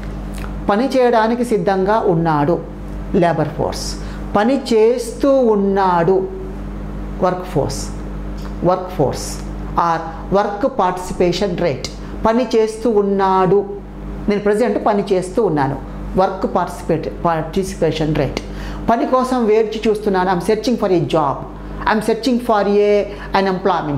Speaker 1: పని చేయడానికి సిద్ధంగా ఉన్నాడు లేబర్ ఫోర్స్ పని చేస్తూ ఉన్నాడు work force work force or work participation rate పని చేస్తూ ఉన్నాడు నేను ప్రజెంట్ పని చేస్తూ ఉన్నాను వర్క్ పార్టిసిపేట్ పార్టిసిపేషన్ రేట్ పని కోసం వేచి చూస్తున్నాను I'm searching for a job I'm searching for a unemployment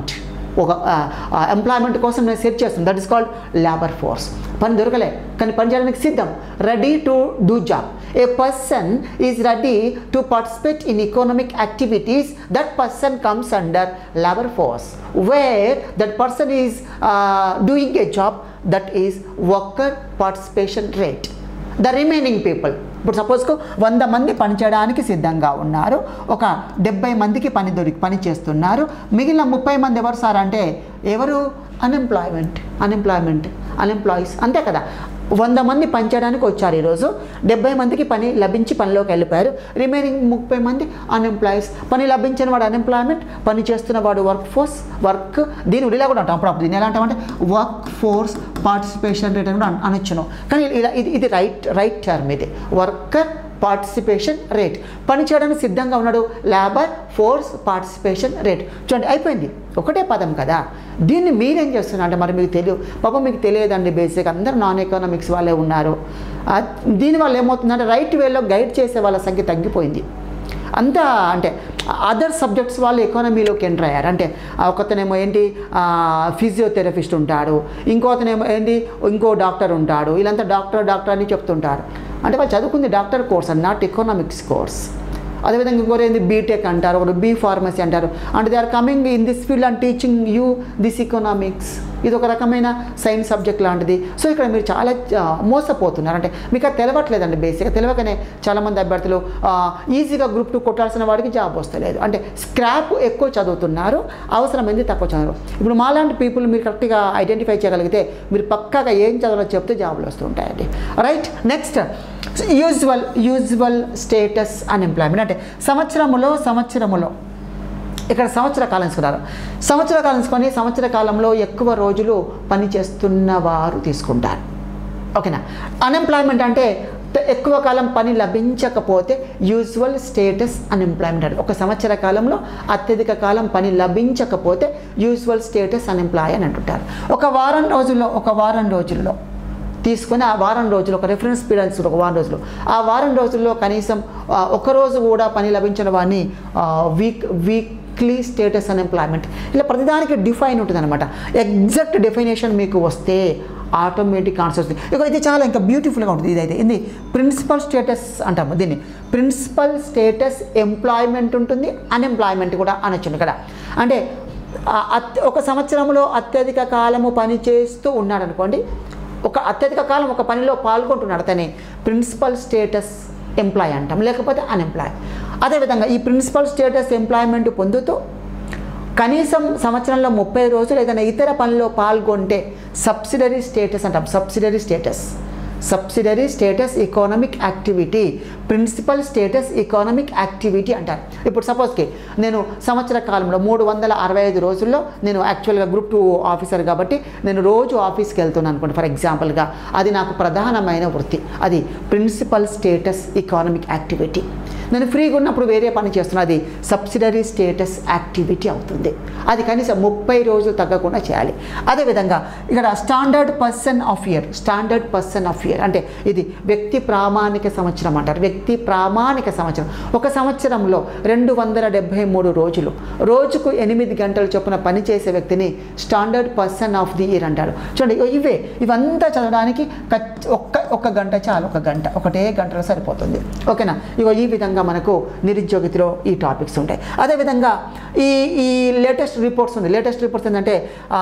Speaker 1: ఒక ఎంప్లాయ్మెంట్ కోసం నేను సెర్చ్ చేస్తాను that is called labour force పని దొరకలే కానీ పని చేయడానికి సిద్ధం ready to do job a person is ready to participate in economic activities that person comes under labor force where that person is uh, doing a job that is worker participation rate the remaining people ఇప్పుడు సపోజ్కు వంద మంది పని చేయడానికి సిద్ధంగా ఉన్నారు ఒక డెబ్బై మందికి పని దొరికి పని చేస్తున్నారు మిగిలిన ముప్పై మంది ఎవరు సార్ అంటే ఎవరు అన్ఎంప్లాయ్మెంట్ అన్ఎంప్లాయ్మెంట్ అన్ఎంప్లాయీస్ అంతే కదా వంద మంది పని చేయడానికి వచ్చారు ఈరోజు డెబ్బై మందికి పని లభించి పనిలోకి వెళ్ళిపోయారు రిమైనింగ్ ముప్పై మంది అన్ఎంప్లాయీస్ పని లభించిన వాడు అన్ఎంప్లాయ్మెంట్ పని చేస్తున్న వాడు వర్క్ ఫోర్స్ వర్క్ దీని ఇలా కూడా అంటాం అప్పుడు దీన్ని ఎలా అంటామంటే వర్క్ ఫోర్స్ పార్టిసిపేషన్ రేట్ అని కూడా అన- అనొచ్చును కానీ ఇలా ఇది ఇది రైట్ రైట్ టర్మ్ ఇది వర్కర్ పార్టిసిపేషన్ రేట్ పని చేయడానికి సిద్ధంగా ఉన్నాడు లేబర్ ఫోర్స్ పార్టిసిపేషన్ రేట్ చూడండి అయిపోయింది ఒకటే పదం కదా దీన్ని మీరేం చేస్తున్నారు అంటే మరి మీకు తెలియదు పాపం మీకు తెలియదండి బేసిక్ అందరూ నాన్ ఎకనామిక్స్ వాళ్ళే ఉన్నారు ఆ, దీనివల్ల ఏమవుతుందంటే రైట్ వేలో గైడ్ చేసే వాళ్ళ సంఖ్య తగ్గిపోయింది అంతా అంటే అదర్ సబ్జెక్ట్స్ వాళ్ళు ఎకానమీలోకి ఎంటర్ అయ్యారు అంటే ఒకతనేమో ఏంటి ఫిజియోథెరపిస్ట్ ఉంటాడు ఇంకోతనేమో ఏంటి ఇంకో డాక్టర్ ఉంటాడు వీళ్ళంతా డాక్టర్ డాక్టర్ అని చెప్తుంటారు అంటే వాళ్ళు చదువుకుంది doctor course and not economics course అదేవిధంగా ఇంకోరు ఏంది బీటెక్ అంటారు ఒకరు బీ ఫార్మసీ అంటారు అంటే they are coming in this field and teaching you this economics ఇది ఒక రకమైన సైన్స్ సబ్జెక్ట్ లాంటిది సో ఇక్కడ మీరు చాలా ఆ, మోసపోతున్నారు అంటే మీకు అది తెలవట్లేదండి బేసిక్గా తెలియకనే చాలామంది అభ్యర్థులు ఆ, ఈజీగా గ్రూప్ టూ కొట్టాల్సిన వాడికి జాబ్ వస్తలేదు అంటే స్క్రాప్ ఎక్కువ చదువుతున్నారు అవసరమైంది తక్కువ చదువు ఇప్పుడు మాలాంటి పీపుల్ మీరు కరెక్ట్గా ఐడెంటిఫై చేయగలిగితే మీరు పక్కాగా ఏం చదవాలో చెప్తే జాబులు వస్తుంటాయండి right next usual usual status unemployment అంటే సంవత్సరములో సంవత్సరములో ఇక్కడ సంవత్సర కాలం తీసుకున్నారు సంవత్సర కాలం తీసుకొని సంవత్సర కాలంలో ఎక్కువ రోజులు పని చేస్తున్న వారు తీసుకుంటారు ఓకేనా అన్ఎంప్లాయ్మెంట్ అంటే త- ఎక్కువ కాలం పని లభించకపోతే యూజువల్ స్టేటస్ అన్ఎంప్లాయ్మెంట్ అంటే ఒక సంవత్సర కాలంలో అత్యధిక కాలం పని లభించకపోతే యూజువల్ స్టేటస్ అన్ఎంప్లాయ్ అని అంటుంటారు ఒక వారం రోజుల్లో ఒక వారం రోజుల్లో తీసుకొని ఆ వారం రోజులు ఒక రిఫరెన్స్ పీరియడ్ తీసుకుని ఒక వారం రోజులు ఆ వారం రోజుల్లో కనీసం ఆ, ఒక రోజు కూడా పని లభించిన వాడిని వీక్ వీక్లీ స్టేటస్ అన్ఎంప్లాయ్మెంట్ ఇలా ప్రతిదానికి డిఫైన్ ఉంటుంది అనమాట ఎగ్జాక్ట్ డెఫినేషన్ మీకు వస్తే ఆటోమేటిక్ ఆన్సర్ వస్తుంది ఇక ఇది చాలా ఇంకా బ్యూటిఫుల్గా ఉంటుంది ఇదైతే ఇది ప్రిన్సిపల్ స్టేటస్ అంటాము దీన్ని ప్రిన్సిపల్ స్టేటస్ ఎంప్లాయ్మెంట్ ఉంటుంది అన్ఎంప్లాయ్మెంట్ కూడా అనొచ్చు ఇక్కడ అంటే ఆ అత్- ఒక సంవత్సరంలో అత్యధిక కాలము పని చేస్తూ ఉన్నాడు అనుకోండి ఒక అత్యధిక కాలం ఒక పనిలో పాల్గొంటున్నాడు అతని ప్రిన్సిపల్ స్టేటస్ ఎంప్లాయ్ అంటాం లేకపోతే అన్ఎంప్లాయ్ అదేవిధంగా ఈ ప్రిన్సిపల్ స్టేటస్ ఎంప్లాయ్మెంట్ పొందుతూ కనీసం సంవత్సరంలో ముప్పై రోజులు ఏదైనా ఇతర పనిలో పాల్గొంటే సబ్సిడరీ స్టేటస్ అంటాం subsidiary status subsidiary status economic activity principal status economic activity అంటారు ఇప్పుడు సపోజ్కి నేను సంవత్సర కాలంలో మూడు వందల అరవై ఐదు రోజుల్లో నేను యాక్చువల్గా గ్రూప్ టూ ఆఫీసర్ కాబట్టి నేను రోజు ఆఫీస్కి వెళ్తున్నాను అనుకోండి ఫర్ ఎగ్జాంపుల్గా అది నాకు ప్రధానమైన వృత్తి అది ప్రిన్సిపల్ స్టేటస్ ఎకానమిక్ యాక్టివిటీ నేను ఫ్రీగా ఉన్నప్పుడు వేరే పని చేస్తున్నా అది సబ్సిడరీ స్టేటస్ యాక్టివిటీ అవుతుంది అది కనీసం ముప్పై రోజులు తగ్గకుండా చేయాలి అదేవిధంగా ఇక్కడ standard person of year standard person of year అంటే ఇది వ్యక్తి ప్రామాణిక సంవత్సరం అంటారు వ్యక్తి ప్రామాణిక సంవత్సరం ఒక సంవత్సరంలో రెండు వందల డెబ్భై మూడు రోజులు రోజుకు ఎనిమిది గంటలు చొప్పున పనిచేసే వ్యక్తిని standard person of the year అంటారు చూడండి ఇగో ఇవే ఇవంతా చదవడానికి ఖచ్- ఒక్క ఒక్క గంట చాలు ఒక గంట ఒకటే గంటలో సరిపోతుంది ఓకేనా ఇగో ఈ విధంగా మనకు నిరుద్యోగితిలో ఈ టాపిక్స్ ఉంటాయి అదేవిధంగా ఈ ఈ లేటెస్ట్ రిపోర్ట్స్ ఉంది లేటెస్ట్ రిపోర్ట్స్ ఏంటంటే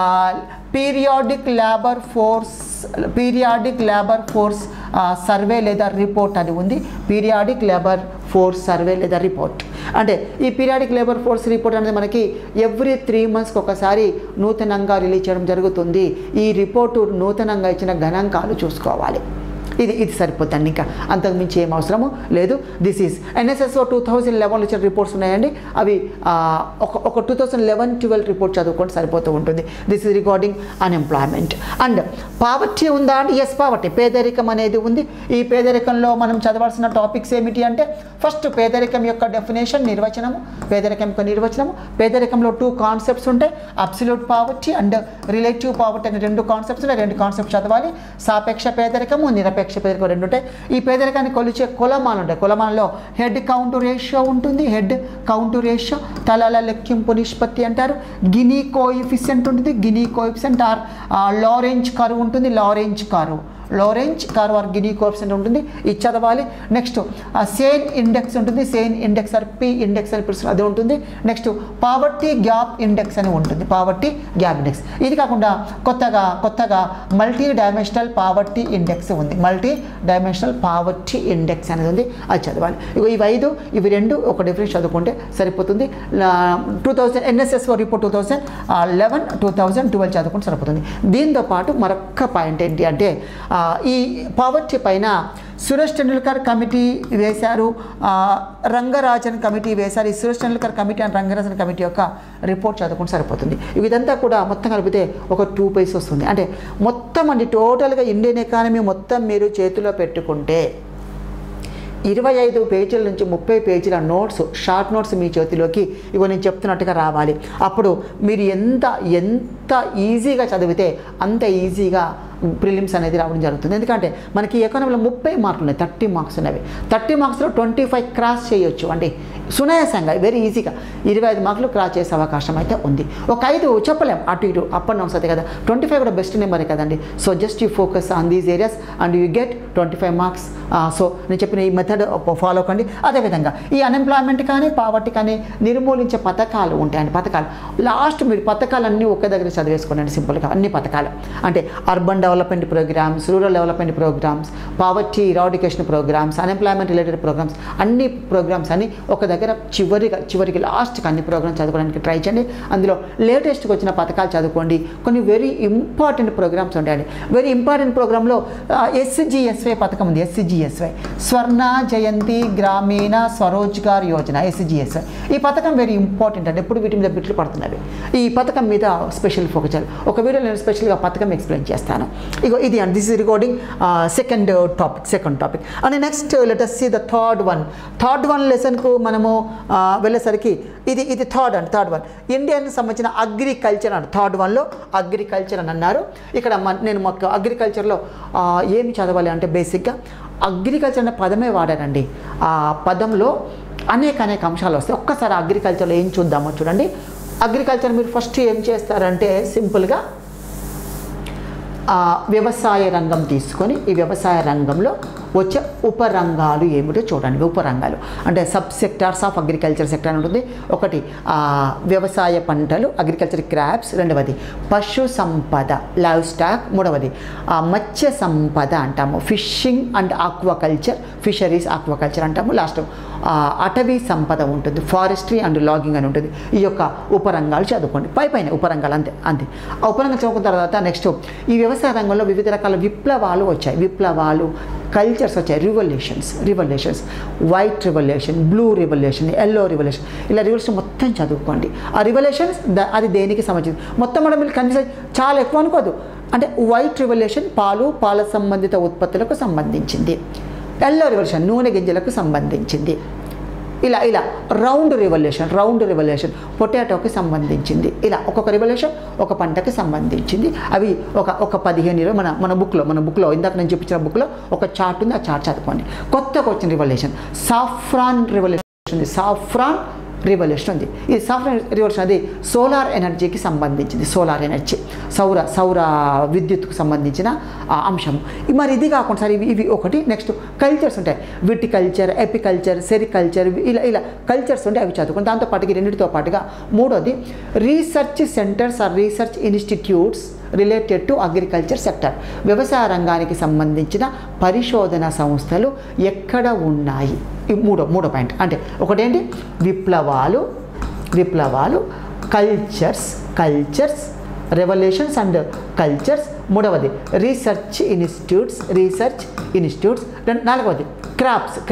Speaker 1: periodic labour force periodic labour force survey లేదా రిపోర్ట్ అని ఉంది పీరియాడిక్ లేబర్ ఫోర్స్ సర్వే లేదా రిపోర్ట్ అంటే ఈ పీరియాడిక్ లేబర్ ఫోర్స్ రిపోర్ట్ అనేది మనకి ఎవ్రీ త్రీ మంత్స్కి ఒకసారి నూతనంగా రిలీజ్ చేయడం జరుగుతుంది ఈ రిపోర్టు నూతనంగా ఇచ్చిన గణాంకాలు చూసుకోవాలి ఇది ఇది సరిపోతుంది ఇంకా అంతకుమించి ఏం అవసరము లేదు this is NSSO two thousand లెవెన్లో ఇచ్చిన రిపోర్ట్స్ ఉన్నాయండి అవి ఆ, ఒక ఒక two thousand eleven twelve report చదువుకుంటే సరిపోతూ ఉంటుంది this is regarding unemployment and poverty ఉందా అంటే ఎస్ పావర్టీ పేదరికం అనేది ఉంది ఈ పేదరికంలో మనం చదవాల్సిన టాపిక్స్ ఏమిటి అంటే ఫస్ట్ పేదరికం యొక్క డెఫినేషన్ నిర్వచనము పేదరికం యొక్క నిర్వచనము పేదరికంలో టూ కాన్సెప్ట్స్ ఉంటాయి absolute poverty and relative poverty అనే రెండు కాన్సెప్ట్స్ ఉన్నాయి రెండు కాన్సెప్ట్స్ చదవాలి సాపేక్ష పేదరికము నిరపేక్ష పేదరికం రెండు ఉంటాయి ఈ పేదరికాన్ని కొలిచే కులమాలు ఉంటాయి కులమాలలో హెడ్ కౌంట్ రేషియో ఉంటుంది హెడ్ కౌంట్ రేషియో తలల లెక్కింపు నిష్పత్తి అంటారు గినీ కోయిఫిషియంట్ ఉంటుంది Gini coefficient or Lorenz curve ఉంటుంది Lorenz curve Lorenz curve or Gini coefficient ఉంటుంది ఇది చదవాలి నెక్స్ట్ సేన్ ఇండెక్స్ ఉంటుంది Sen index or P index అని పిలుస్తారు అది ఉంటుంది నెక్స్ట్ పావర్టీ గ్యాప్ ఇండెక్స్ అని ఉంటుంది పావర్టీ గ్యాప్ ఇండెక్స్ ఇది కాకుండా కొత్తగా కొత్తగా మల్టీ డైమెన్షనల్ పావర్టీ ఇండెక్స్ ఉంది మల్టీ డైమెన్షనల్ పావర్టీ ఇండెక్స్ అనేది ఉంది అది చదవాలి ఇగో ఇవి ఐదు ఇవి రెండు ఒక డిఫరెన్స్ చదువుకుంటే సరిపోతుంది two thousand NSS report two thousand eleven two thousand twelve చదువుకుంటే సరిపోతుంది దీంతో పాటు మరొక పాయింట్ ఏంటి అంటే ఆ, ఈ పావర్టీ పైన సురేష్ టెండూల్కర్ కమిటీ వేశారు ఆ, రంగరాజన్ కమిటీ వేశారు ఈ Suresh Tendulkar committee and Rangarajan committee యొక్క రిపోర్ట్ చదువుకుంటే సరిపోతుంది ఇదంతా కూడా మొత్తం కలిపితే ఒక టూ పేజ్ వస్తుంది అంటే మొత్తం అండి టోటల్గా ఇండియన్ ఎకానమీ మొత్తం మీరు చేతిలో పెట్టుకుంటే ఇరవై ఐదు పేజీల నుంచి ముప్పై పేజీల నోట్స్ షార్ట్ నోట్స్ మీ చేతిలోకి ఇగో నేను చెప్తున్నట్టుగా రావాలి అప్పుడు మీరు ఎంత ఎంత ఈజీగా చదివితే అంత ఈజీగా ప్రిలిమ్స్ అనేది రావడం జరుగుతుంది ఎందుకంటే మనకి ఎకానమీలో ముప్పై మార్కులు ఉన్నాయి థర్టీ మార్క్స్ ఉన్నవి థర్టీ మార్క్స్లో ట్వంటీ ఫైవ్ క్రాస్ చేయొచ్చు అంటే సునాయాసంగా వెరీ ఈజీగా ఇరవై ఐదు మార్కులు క్రాస్ చేసే అవకాశం అయితే ఉంది ఒక ఐదు చెప్పలేం అటు ఇటు అప్ అండ్ డౌన్స్ అవుతాయి కదా ట్వంటీ ఫైవ్ కూడా బెస్ట్ నెంబర్ కదండి so just you focus on these areas and you get twenty five marks so నేను చెప్పిన ఈ మెథడ్ ఫాలో కండి అదేవిధంగా ఈ అన్ఎంప్లాయ్మెంట్ కానీ పావర్టీ కానీ నిర్మూలించే పథకాలు ఉంటాయండి పథకాలు లాస్ట్ మీరు పథకాలన్నీ ఒకే దగ్గర చదివేసుకోండి సింపుల్గా అన్ని పథకాలు అంటే urban development programmes rural development programmes poverty eradication programmes unemployment related programmes అన్ని ప్రోగ్రామ్స్ అన్ని ఒక దగ్గర చివరిగా చివరికి లాస్ట్కి అన్ని ప్రోగ్రామ్స్ చదువుకోవడానికి ట్రై చేయండి అందులో లేటెస్ట్గా వచ్చిన పథకాలు చదువుకోండి కొన్ని వెరీ ఇంపార్టెంట్ ప్రోగ్రామ్స్ ఉంటాయండి వెరీ ఇంపార్టెంట్ ప్రోగ్రాంలో ఎస్జిఎస్వై పథకం ఉంది ఎస్జిఎస్వై స్వర్ణ జయంతి గ్రామీణ స్వరోజ్గార్ యోజన ఎస్జిఎస్వై ఈ పథకం వెరీ ఇంపార్టెంట్ అండి ఎప్పుడు వీటి మీద బిట్లు పడుతున్నవి ఈ పథకం మీద స్పెషల్ ఫోకస్ చేయాలి ఒక వీడియో నేను స్పెషల్గా పథకం ఎక్స్ప్లెయిన్ చేస్తాను ఇగో ఇది అండి this is recording second topic second topic and next let's see the third one third one లెసన్కు మనము ఆ, వెళ్ళేసరికి ఇది ఇది థర్డ్ అండి థర్డ్ వన్ ఇండియన్ సంబంధించిన అగ్రికల్చర్ అండి థర్డ్ వన్లో అగ్రికల్చర్ అని అన్నారు ఇక్కడ మన- నేను మాకు అగ్రికల్చర్లో ఆ, ఏమి చదవాలి అంటే బేసిక్గా అగ్రికల్చర్ అనే పదమే వాడానండి ఆ పదంలో అనేక అనేక అంశాలు వస్తాయి ఒక్కసారి అగ్రికల్చర్లో ఏం చూద్దామో చూడండి అగ్రికల్చర్ మీరు ఫస్ట్ ఏం చేస్తారంటే సింపుల్గా ఆ, వ్యవసాయ రంగం తీసుకొని ఈ వ్యవసాయ రంగంలో వచ్చే ఉపరంగాలు ఏమిటో చూడండి ఉపరంగాలు అంటే sub sectors of agriculture sector అని ఉంటుంది ఒకటి ఆ, వ్యవసాయ పంటలు అగ్రికల్చర్ క్రాప్స్ రెండవది పశు సంపద లైవ్ స్టాక్ మూడవది ఆ, మత్స్య సంపద అంటాము fishing and aquaculture fisheries aquaculture అంటాము లాస్ట్ ఆ, అటవీ సంపద ఉంటుంది ఫారెస్ట్రీ అండ్ లాగింగ్ అని ఉంటుంది ఈ యొక్క ఉపరంగాలు చదువుకోండి పై పైన ఉపరంగాలు అంతే అంతే ఆ ఉపరంగం చదువుకున్న తర్వాత నెక్స్ట్ ఈ వ్యవసాయ రంగంలో వివిధ రకాల విప్లవాలు వచ్చాయి విప్లవాలు కల్చర్స్ వచ్చాయి revolutions revolutions white revolution blue revolution yellow revolution ఇలా రివల్యూషన్ మొత్తం చదువుకోండి ఆ రివల్యూషన్స్ ద- అది దేనికి సంబంధించింది మొత్తం మనం మీరు కన్ఫ్యూజ్ చాలా ఎక్కువ అనుకోదు అంటే వైట్ రివల్యూషన్ పాలు పాల సంబంధిత ఉత్పత్తులకు సంబంధించింది ఎల్లో రివల్యూషన్ నూనె గింజలకు సంబంధించింది ఇలా ఇలా రౌండ్ రివల్యూషన్ రౌండ్ రివల్యూషన్ పొటాటోకి సంబంధించింది ఇలా ఒక్కొక్క రివల్యూషన్ ఒక పంటకి సంబంధించింది అవి ఒక ఒక పదిహేను ఇరవై మన మన బుక్లో మన బుక్లో ఇందాక నేను చూపించిన బుక్లో ఒక చార్ట్ ఉంది ఆ చార్ట్ చదువుకోండి కొత్తగా వచ్చిన రివల్యూషన్ సాఫ్రాన్ రివల్యూషన్ ఉంది సాఫ్రాన్ రివల్యూషన్ ఉంది ఈ సాఫ్ట్వేర్ రివల్యూషన్ అది సోలార్ ఎనర్జీకి సంబంధించింది సోలార్ ఎనర్జీ సౌర సౌర విద్యుత్కు సంబంధించిన ఆ, అంశం మరి ఇది కాకుండా సార్ ఇవి ఇవి ఒకటి నెక్స్ట్ కల్చర్స్ ఉంటాయి విటికల్చర్ ఎపికల్చర్ సెరికల్చర్ ఇలా ఇలా కల్చర్స్ ఉంటాయి అవి చదువుకుని దాంతో పాటుగా ఈ రెండింటితో పాటుగా మూడోది research centres or research institutes related to agriculture sector వ్యవసాయ రంగానికి సంబంధించిన పరిశోధన సంస్థలు ఎక్కడ ఉన్నాయి ఈ మూడో మూడో పాయింట్ అంటే ఒకటేంటి విప్లవాలు విప్లవాలు cultures cultures revolutions and cultures మూడవది రీసెర్చ్ ఇన్స్టిట్యూట్స్ రీసెర్చ్ ఇన్స్టిట్యూట్స్ రెండు నాలుగవది క్రాప్స్ క్రాప్స్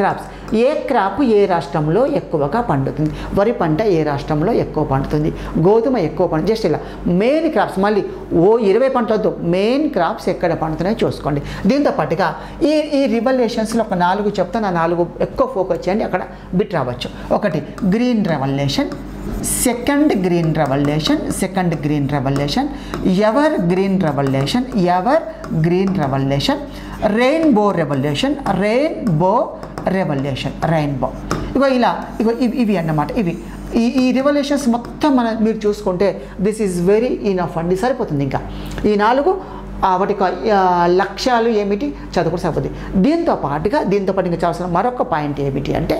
Speaker 1: ఏ క్రాప్ ఏ రాష్ట్రంలో ఎక్కువగా పండుతుంది వరి పంట ఏ రాష్ట్రంలో ఎక్కువ పండుతుంది గోధుమ ఎక్కువ పండు జస్ట్ ఇలా మెయిన్ క్రాప్స్ మళ్ళీ ఓ ఇరవై పంటలతో మెయిన్ క్రాప్స్ ఎక్కడ పండుతున్నాయో చూసుకోండి దీంతో పాటుగా ఈ ఈ రివల్యూషన్స్లో ఒక నాలుగు చెప్తాను ఆ నాలుగు ఎక్కువ ఫోకస్ చేయండి అక్కడ బిట్ రావచ్చు ఒకటి green revolution second green revolution second green revolution evergreen revolution evergreen revolution rainbow revolution rainbow revolution rainbow ఇగో ఇలా ఇగో ఇవి ఇవి అన్నమాట ఇవి ఈ ఈ రివల్యూషన్స్ మొత్తం మన మీరు చూసుకుంటే దిస్ ఈజ్ వెరీ ఇనఫ్ అండి సరిపోతుంది ఇంకా ఈ నాలుగు ఆ వాటి యొక్క ఆ, లక్ష్యాలు ఏమిటి చదువుకుంటే సరిపోతుంది దీంతో పాటుగా దీంతో పాటు ఇంకా చాల్సిన మరొక పాయింట్ ఏమిటి అంటే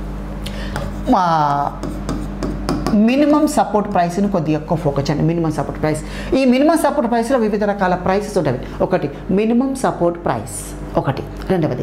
Speaker 1: మా మినిమం సపోర్ట్ ప్రైస్ని కొద్దిగా ఎక్కువ ఫోకస్ చేయండి మినిమం సపోర్ట్ ప్రైస్ ఈ మినిమం సపోర్ట్ ప్రైస్లో వివిధ రకాల ప్రైసెస్ ఉంటాయి ఒకటి మినిమం సపోర్ట్ ప్రైస్ ఒకటి రెండవది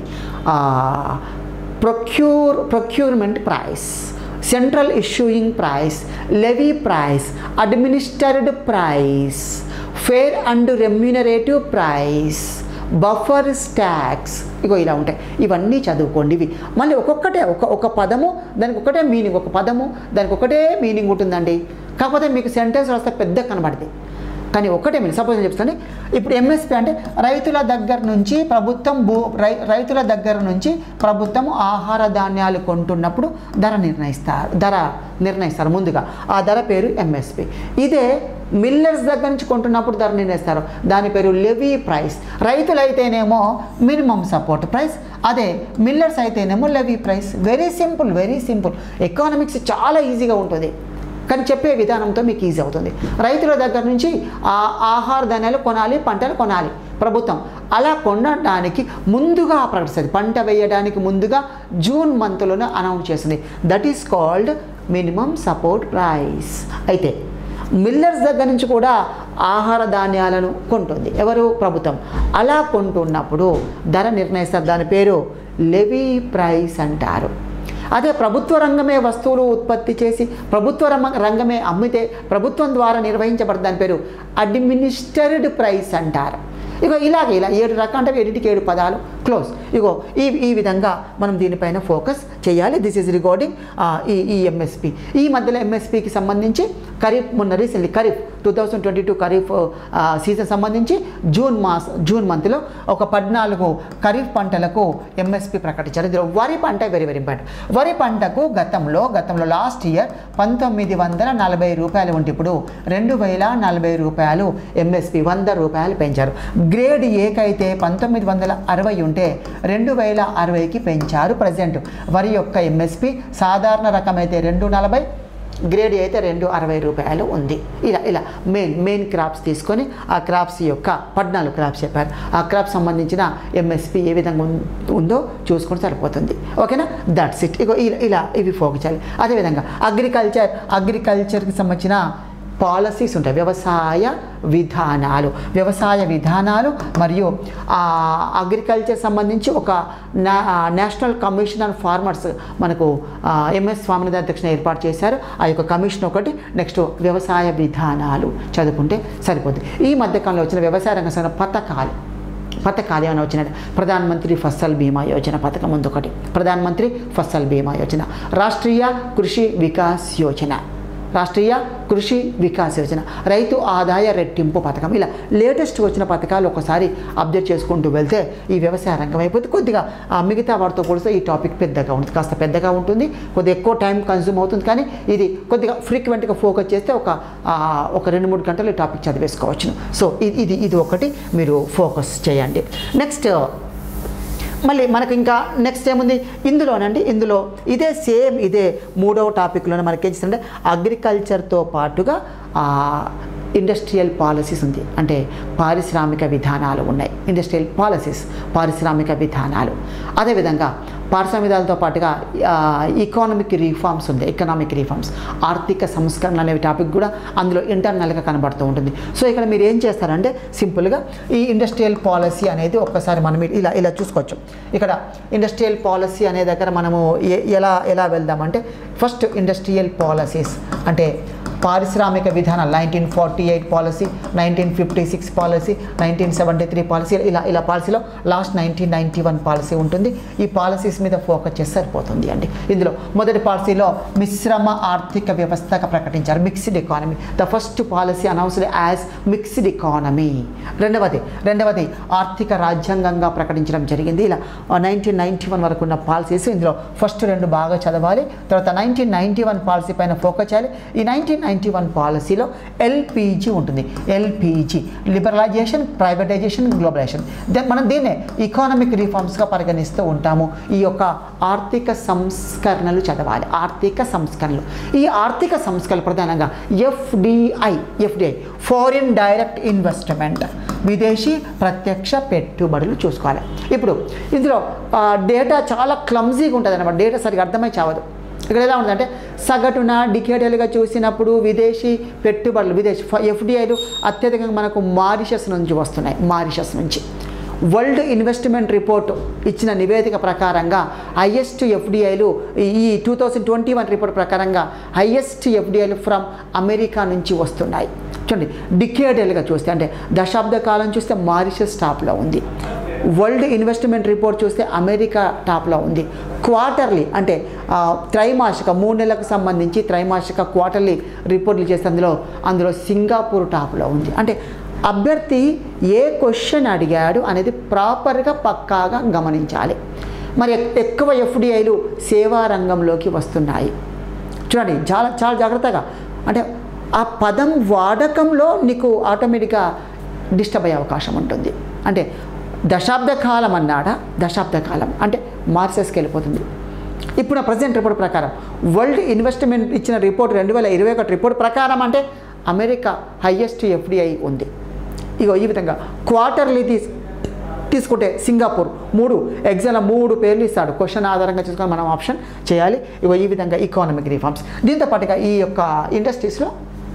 Speaker 1: procure procurement price central issuing price levy price administered price fair and remunerative price buffer stocks ఇగో ఇలా ఉంటాయి ఇవన్నీ చదువుకోండి ఇవి మళ్ళీ ఒక్కొక్కటే ఒక ఒక పదము దానికి ఒకటే మీనింగ్ ఒక పదము దానికి ఒకటే మీనింగ్ ఉంటుందండి కాకపోతే మీకు సెంటెన్స్ రాస్తే పెద్ద కనబడుతుంది కానీ ఒక్కటే మీరు సపోజ్ చెప్తాను ఇప్పుడు ఎంఎస్పి అంటే రైతుల దగ్గర నుంచి ప్రభుత్వం భూ రై రైతుల దగ్గర నుంచి ప్రభుత్వం ఆహార ధాన్యాలు కొంటున్నప్పుడు ధర నిర్ణయిస్తారు ధర నిర్ణయిస్తారు ముందుగా ఆ ధర పేరు ఎంఎస్పి ఇదే మిల్లర్స్ దగ్గర నుంచి కొంటున్నప్పుడు ధర నిర్ణయిస్తారు దాని పేరు లెవీ ప్రైస్ రైతులైతేనేమో మినిమం సపోర్ట్ ప్రైస్ అదే మిల్లర్స్ అయితేనేమో levy price very simple very simple economics చాలా ఈజీగా ఉంటుంది కానీ చెప్పే విధానంతో మీకు ఈజీ అవుతుంది రైతుల దగ్గర నుంచి ఆ ఆహార ధాన్యాలు కొనాలి పంటలు కొనాలి ప్రభుత్వం అలా కొనడానికి ముందుగా ప్రకటిస్తుంది పంట వేయడానికి ముందుగా జూన్ మంత్లోనే అనౌన్స్ చేసింది that is called minimum support price అయితే మిల్లర్స్ దగ్గర నుంచి కూడా ఆహార ధాన్యాలను కొంటుంది ఎవరు ప్రభుత్వం అలా కొంటున్నప్పుడు ధర నిర్ణయిస్తారు దాని పేరు లెవీ ప్రైస్ అంటారు అదే ప్రభుత్వ రంగమే వస్తువులు ఉత్పత్తి చేసి ప్రభుత్వ రంగ రంగమే అమ్మితే ప్రభుత్వం ద్వారా నిర్వహించబడి దాని పేరు అడ్మినిస్టర్డ్ ప్రైస్ అంటారు ఇగో ఇలాగే ఇలా ఏడు రకాలు అంటే ఏడింటికి ఏడు పదాలు క్లోజ్ ఇగో ఈ ఈ విధంగా మనం దీనిపైన ఫోకస్ చేయాలి దిస్ ఈజ్ రిగార్డింగ్ ఈ ఈ ఎంఎస్పి ఈ మధ్యలో ఎంఎస్పికి సంబంధించి ఖరీఫ్ మొన్న recently kharif two thousand twenty two kharif season సంబంధించి జూన్ మాస్ జూన్ మంత్లో ఒక పద్నాలుగు ఖరీఫ్ పంటలకు ఎంఎస్పి ప్రకటించారు ఇందులో వరి పంట వెరీ వెరీ ఇంపార్టెంట్ వరి పంటకు గతంలో గతంలో లాస్ట్ ఇయర్ పంతొమ్మిది వందల నలభై రూపాయలు ఉంటే ఇప్పుడు రెండు వేల నలభై రూపాయలు ఎంఎస్పి వంద రూపాయలు పెంచారు గ్రేడ్ ఏకైతే పంతొమ్మిది వందల అరవై ఉంటే రెండు వేల అరవైకి పెంచారు ప్రజెంట్ వరి యొక్క ఎంఎస్పి సాధారణ రకం అయితే రెండు నలభై గ్రేడ్ అయితే రెండు అరవై రూపాయలు ఉంది ఇలా ఇలా మెయిన్ మెయిన్ క్రాప్స్ తీసుకొని ఆ క్రాప్స్ యొక్క పద్నాలుగు క్రాప్స్ చెప్పారు ఆ క్రాప్ సంబంధించిన ఎంఎస్పి ఏ విధంగా ఉం- ఉందో చూసుకొని సరిపోతుంది ఓకేనా దట్స్ ఇట్ ఇగో ఇలా ఇలా ఇవి ఫోకస్ చేయాలి అదేవిధంగా అగ్రికల్చర్ అగ్రికల్చర్కి సంబంధించిన పాలసీస్ ఉంటాయి వ్యవసాయ విధానాలు వ్యవసాయ విధానాలు మరియు ఆ అగ్రికల్చర్ సంబంధించి ఒక నా నేషనల్ కమిషన్ ఆన్ ఫార్మర్స్ మనకు ఎంఎస్ స్వామినాథన్ అధ్యక్షున ఏర్పాటు చేశారు ఆ యొక్క కమిషన్ ఒకటి నెక్స్ట్ వ్యవసాయ విధానాలు చదువుకుంటే సరిపోతుంది ఈ మధ్యకాలంలో వచ్చిన వ్యవసాయ రంగ సంబంధించిన పథకాలు పథకాలు ఏమైనా వచ్చినాయి ప్రధాన మంత్రి ఫసల్ బీమా యోజన పథకం ఉంది ఒకటి ప్రధాన మంత్రి ఫసల్ బీమా యోజన రాష్ట్రీయ కృషి వికాస్ యోజన రాష్ట్రీయ కృషి వికాస్ యోజన రైతు ఆదాయ రెట్టింపు పథకం ఇలా లేటెస్ట్ వచ్చిన పథకాలు ఒకసారి అప్డేట్ చేసుకుంటూ వెళ్తే ఈ వ్యవసాయ రంగం అయిపోతే కొద్దిగా ఆ మిగతా వాటితో పోలిస్తే ఈ టాపిక్ పెద్దగా ఉంటుంది కాస్త పెద్దగా ఉంటుంది కొద్దిగా ఎక్కువ టైం కన్జ్యూమ్ అవుతుంది కానీ ఇది కొద్దిగా ఫ్రీక్వెంట్గా ఫోకస్ చేస్తే ఒక ఆ, ఒక రెండు మూడు గంటలు ఈ టాపిక్ చదివేసుకోవచ్చు సో ఇది ఇది ఇది ఒకటి మీరు ఫోకస్ చేయండి నెక్స్ట్ మళ్ళీ మనకు ఇంకా నెక్స్ట్ ఏముంది ఇందులోనండి ఇందులో ఇదే సేమ్ ఇదే మూడవ టాపిక్లోనే మనకి ఏం చేస్తుంటే అగ్రికల్చర్తో పాటుగా ఇండస్ట్రియల్ పాలసీస్ ఉంది అంటే పారిశ్రామిక విధానాలు ఉన్నాయి ఇండస్ట్రియల్ పాలసీస్ పారిశ్రామిక విధానాలు అదేవిధంగా పారిశ్రామిక విధానాలతో పాటుగా ఎకానమిక్ రీఫార్మ్స్ ఉంది ఎకనామిక్ రీఫార్మ్స్ ఆర్థిక సంస్కరణ అనే టాపిక్ కూడా అందులో ఇంటర్నల్గా కనబడుతూ ఉంటుంది సో ఇక్కడ మీరు ఏం చేస్తారంటే సింపుల్గా ఈ ఇండస్ట్రియల్ పాలసీ అనేది ఒక్కసారి మనం ఇలా ఇలా చూసుకోవచ్చు ఇక్కడ ఇండస్ట్రియల్ పాలసీ అనే దగ్గర మనము ఎ- ఎలా ఎలా వెళ్దామంటే ఫస్ట్ ఇండస్ట్రియల్ పాలసీస్ అంటే పారిశ్రామిక విధానం nineteen forty eight policy nineteen fifty six policy nineteen seventy three policy ఇలా ఇలా పాలసీలో last nineteen ninety one policy ఉంటుంది ఈ పాలసీస్ మీద ఫోకస్ చేస్తే సరిపోతుంది అండి ఇందులో మొదటి పాలసీలో మిశ్రమ ఆర్థిక వ్యవస్థగా ప్రకటించారు mixed economy the first policy announced as mixed economy రెండవది రెండవది ఆర్థిక రాజ్యాంగంగా ప్రకటించడం జరిగింది ఇలా నైన్టీన్ నైంటీ వన్ వరకు ఉన్న పాలసీస్ ఇందులో ఫస్ట్ రెండు బాగా చదవాలి తర్వాత నైన్టీన్ నైంటీ వన్ పాలసీ పైన ఫోకస్ చేయాలి ఈ నైన్టీన్ నైంటీ వన్ పాలసీలో ఎల్పిజి ఉంటుంది LPG liberalisation privatisation globalisation then మనం దీన్నే ఇకానమిక్ రిఫార్మ్స్గా పరిగణిస్తూ ఉంటాము ఈ యొక్క ఆర్థిక సంస్కరణలు చదవాలి ఆర్థిక సంస్కరణలు ఈ ఆర్థిక సంస్కరణలు ప్రధానంగా FDI FDI foreign direct investment విదేశీ ప్రత్యక్ష పెట్టుబడులు చూసుకోవాలి ఇప్పుడు ఇందులో ఆ, డేటా చాలా క్లమ్జీగా ఉంటుంది అనమాట డేటా సరిగా అర్థమై చావదు ఇక్కడ ఎలా ఉంటుందంటే సగటున డికేటల్గా చూసినప్పుడు విదేశీ పెట్టుబడులు విదేశీ ఎఫ్డిఐలు అత్యధికంగా మనకు మారిషస్ నుంచి వస్తున్నాయి మారిషస్ నుంచి వరల్డ్ ఇన్వెస్ట్మెంట్ రిపోర్ట్ ఇచ్చిన నివేదిక ప్రకారంగా హైయెస్ట్ ఎఫ్డిఐలు ఈ two thousand twenty one report ప్రకారంగా హైయెస్ట్ ఎఫ్డిఐలు ఫ్రమ్ అమెరికా నుంచి వస్తున్నాయి చూడండి డికేడల్గా చూస్తే అంటే దశాబ్ద కాలం చూస్తే మారిషస్ టాప్లో ఉంది వరల్డ్ ఇన్వెస్ట్మెంట్ రిపోర్ట్ చూస్తే అమెరికా టాప్లో ఉంది క్వార్టర్లీ అంటే ఆ, త్రైమాసిక మూడు నెలలకు సంబంధించి త్రైమాసిక క్వార్టర్లీ రిపోర్ట్లు చేస్తే అందులో అందులో సింగపూర్ టాప్లో ఉంది అంటే అభ్యర్థి ఏ క్వశ్చన్ అడిగాడు అనేది ప్రాపర్గా పక్కాగా గమనించాలి మరి ఎక్- ఎక్కువ ఎఫ్డిఐలు సేవా రంగంలోకి వస్తున్నాయి చూడండి చాలా చాలా జాగ్రత్తగా అంటే ఆ పదం వాడకంలో నీకు ఆటోమేటిక్గా డిస్టర్బ్ అయ్యే అవకాశం ఉంటుంది అంటే దశాబ్ద కాలం అన్నాడా దశాబ్ద కాలం అంటే మార్సెస్కి వెళ్ళిపోతుంది ఇప్పుడు ప్రజెంట్ రిపోర్ట్ ప్రకారం వరల్డ్ ఇన్వెస్ట్మెంట్ ఇచ్చిన రిపోర్ట్ రెండు వేల ఇరవై ఒకటి రిపోర్ట్ ప్రకారం అంటే అమెరికా హయ్యెస్ట్ ఎఫ్డిఐ ఉంది ఇగో ఈ విధంగా క్వార్టర్లీ తీసు తీసుకుంటే సింగపూర్ మూడు ఎగ్జామ్లో మూడు పేర్లు ఇస్తాడు క్వశ్చన్ ఆధారంగా చూసుకొని మనం ఆప్షన్ చేయాలి ఇగో ఈ విధంగా ఎకానమిక్ రిఫార్మ్స్ దీంతో పాటుగా ఈ యొక్క ఇండస్ట్రీస్లో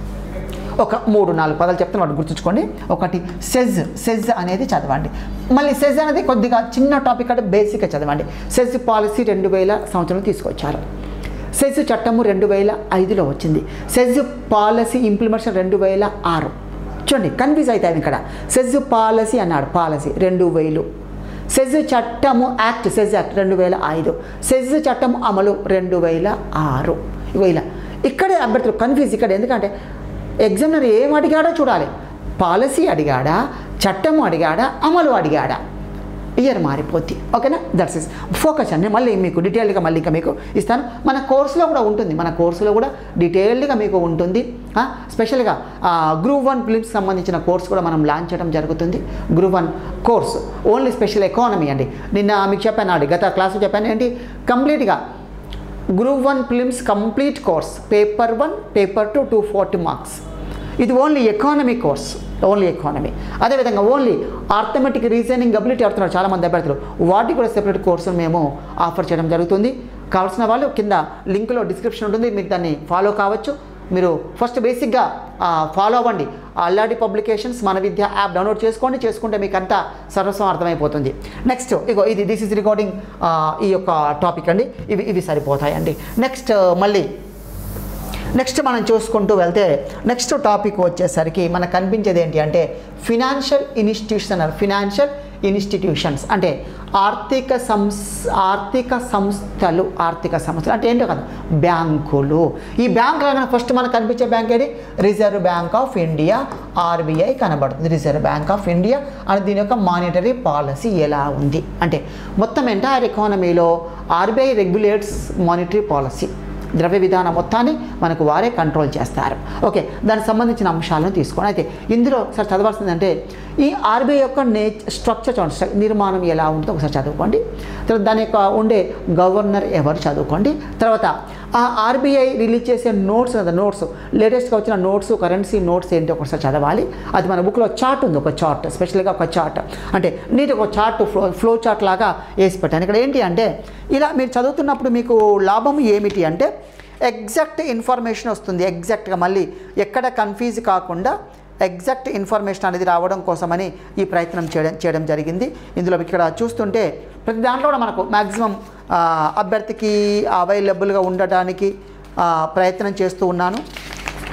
Speaker 1: ఒక మూడు నాలుగు పదాలు చెప్తాను వాటి గుర్తుంచుకోండి ఒకటి సెజ్ సెజ్ అనేది చదవండి మళ్ళీ సెజ్ అనేది కొద్దిగా చిన్న టాపిక్ అంటే బేసిక్గా చదవండి సెజ్ పాలసీ రెండు వేల సంవత్సరం తీసుకొచ్చారు సెజ్ చట్టము రెండు వేల ఐదులో వచ్చింది సెజ్ పాలసీ ఇంప్లిమెంటేషన్ రెండు వేల ఆరు చూడండి కన్ఫ్యూజ్ అవుతాయి ఇక్కడ సెజ్ పాలసీ అన్నాడు పాలసీ రెండు వేలు సెజ్ చట్టము యాక్ట్ సెజ్ యాక్ట్ రెండు వేల ఐదు సెజ్ చట్టం అమలు రెండు వేల ఆరు ఇగో ఇలా ఇక్కడే అభ్యర్థులు కన్ఫ్యూజ్ ఇక్కడ ఎందుకంటే ఎగ్జామినర్ ఏం అడిగాడో చూడాలి పాలసీ అడిగాడా చట్టము అడిగాడా అమలు అడిగాడా ఇయర్ మారిపోద్ది ఓకేనా దట్స్ ఇస్ ఫోకస్ అండి మళ్ళీ మీకు డీటెయిల్డ్గా మళ్ళీ ఇంకా మీకు ఇస్తాను మన కోర్సులో కూడా ఉంటుంది మన కోర్సులో కూడా డీటెయిల్డ్గా మీకు ఉంటుంది ఆ, స్పెషల్గా గ్రూప్ వన్ ఫిలిమ్స్ సంబంధించిన కోర్స్ కూడా మనం లాంచ్ చేయడం జరుగుతుంది group one course only special economy అండి నిన్న మీకు చెప్పాను అండి గత క్లాసు చెప్పాను ఏంటి కంప్లీట్గా group one prelims complete course paper one paper two two forty marks ఇది only economy course only economy అదేవిధంగా ఓన్లీ ఆర్థమెటిక్ రీజనింగ్ అబిలిటీ ఆడుతున్నారు చాలామంది అభ్యర్థులు వాటికి కూడా సెపరేట్ కోర్సులు మేము ఆఫర్ చేయడం జరుగుతుంది కావాల్సిన వాళ్ళు కింద లింక్లో డిస్క్రిప్షన్ ఉంటుంది మీకు దాన్ని ఫాలో కావచ్చు మీరు ఫస్ట్ బేసిక్గా ఫాలో అవ్వండి అల్లాడి పబ్లికేషన్స్ మన విద్య యాప్ డౌన్లోడ్ చేసుకోండి చేసుకుంటే మీకు అంతా సర్వస్వం అర్థమైపోతుంది నెక్స్ట్ ఇగో ఇది దిస్ ఇస్ రికార్డింగ్ ఈ యొక్క టాపిక్ అండి ఇవి ఇవి సరిపోతాయండి నెక్స్ట్ మళ్ళీ నెక్స్ట్ మనం చూసుకుంటూ వెళ్తే నెక్స్ట్ టాపిక్ వచ్చేసరికి మనకు కనిపించేది ఏంటి అంటే ఫినాన్షియల్ ఇన్స్టిట్యూషన్ అన్నారు ఫినాన్షియల్ ఇన్స్టిట్యూషన్స్ అంటే ఆర్థిక సంస్ ఆర్థిక సంస్థలు ఆర్థిక సంస్థలు అంటే ఏంటో కదా బ్యాంకులు ఈ బ్యాంకులు అనగా ఫస్ట్ మనకు కనిపించే బ్యాంక్ ఏది Reserve Bank of India RBI కనబడుతుంది రిజర్వ్ బ్యాంక్ ఆఫ్ ఇండియా అని దీని యొక్క మానిటరీ పాలసీ ఎలా ఉంది అంటే మొత్తం ఎంటైర్ ఎకానమీలో ఆర్బీఐ రెగ్యులేట్స్ మానిటరీ పాలసీ ద్రవ్య విధానం మొత్తాన్ని మనకు వారే కంట్రోల్ చేస్తారు ఓకే దానికి సంబంధించిన అంశాలను తీసుకోండి అయితే ఇందులో ఒకసారి చదవాల్సిందంటే ఈ ఆర్బీఐ యొక్క నే స్ట్రక్చర్ చూడండి స్ట్ర- నిర్మాణం ఎలా ఉంటుందో ఒకసారి చదువుకోండి తర్వాత దాని యొక్క ఉండే గవర్నర్ ఎవరు చదువుకోండి తర్వాత ఆ ఆర్బీఐ రిలీజ్ చేసే నోట్స్ కదా నోట్స్ లేటెస్ట్గా వచ్చిన నోట్స్ కరెన్సీ నోట్స్ ఏంటో ఒకసారి చదవాలి అది మన బుక్లో చార్ట్ ఉంది ఒక చార్ట్ స్పెషల్గా ఒక చార్ట్ అంటే నీటి ఒక చార్ట్ ఫ్లో ఫ్లో చార్ట్ లాగా వేసి పెట్టాను ఇక్కడ ఏంటి అంటే ఇలా మీరు చదువుతున్నప్పుడు మీకు లాభం ఏమిటి అంటే ఎగ్జాక్ట్ ఇన్ఫర్మేషన్ వస్తుంది ఎగ్జాక్ట్గా మళ్ళీ ఎక్కడ కన్ఫ్యూజ్ కాకుండా ఎగ్జాక్ట్ ఇన్ఫర్మేషన్ అనేది రావడం కోసమని ఈ ప్రయత్నం చేయడం చేయడం జరిగింది ఇందులో మీకు ఇక్కడ చూస్తుంటే ప్రతి దాంట్లో కూడా మనకు మ్యాక్సిమం అభ్యర్థికి అవైలబుల్గా ఉండటానికి ఆ, ప్రయత్నం చేస్తూ ఉన్నాను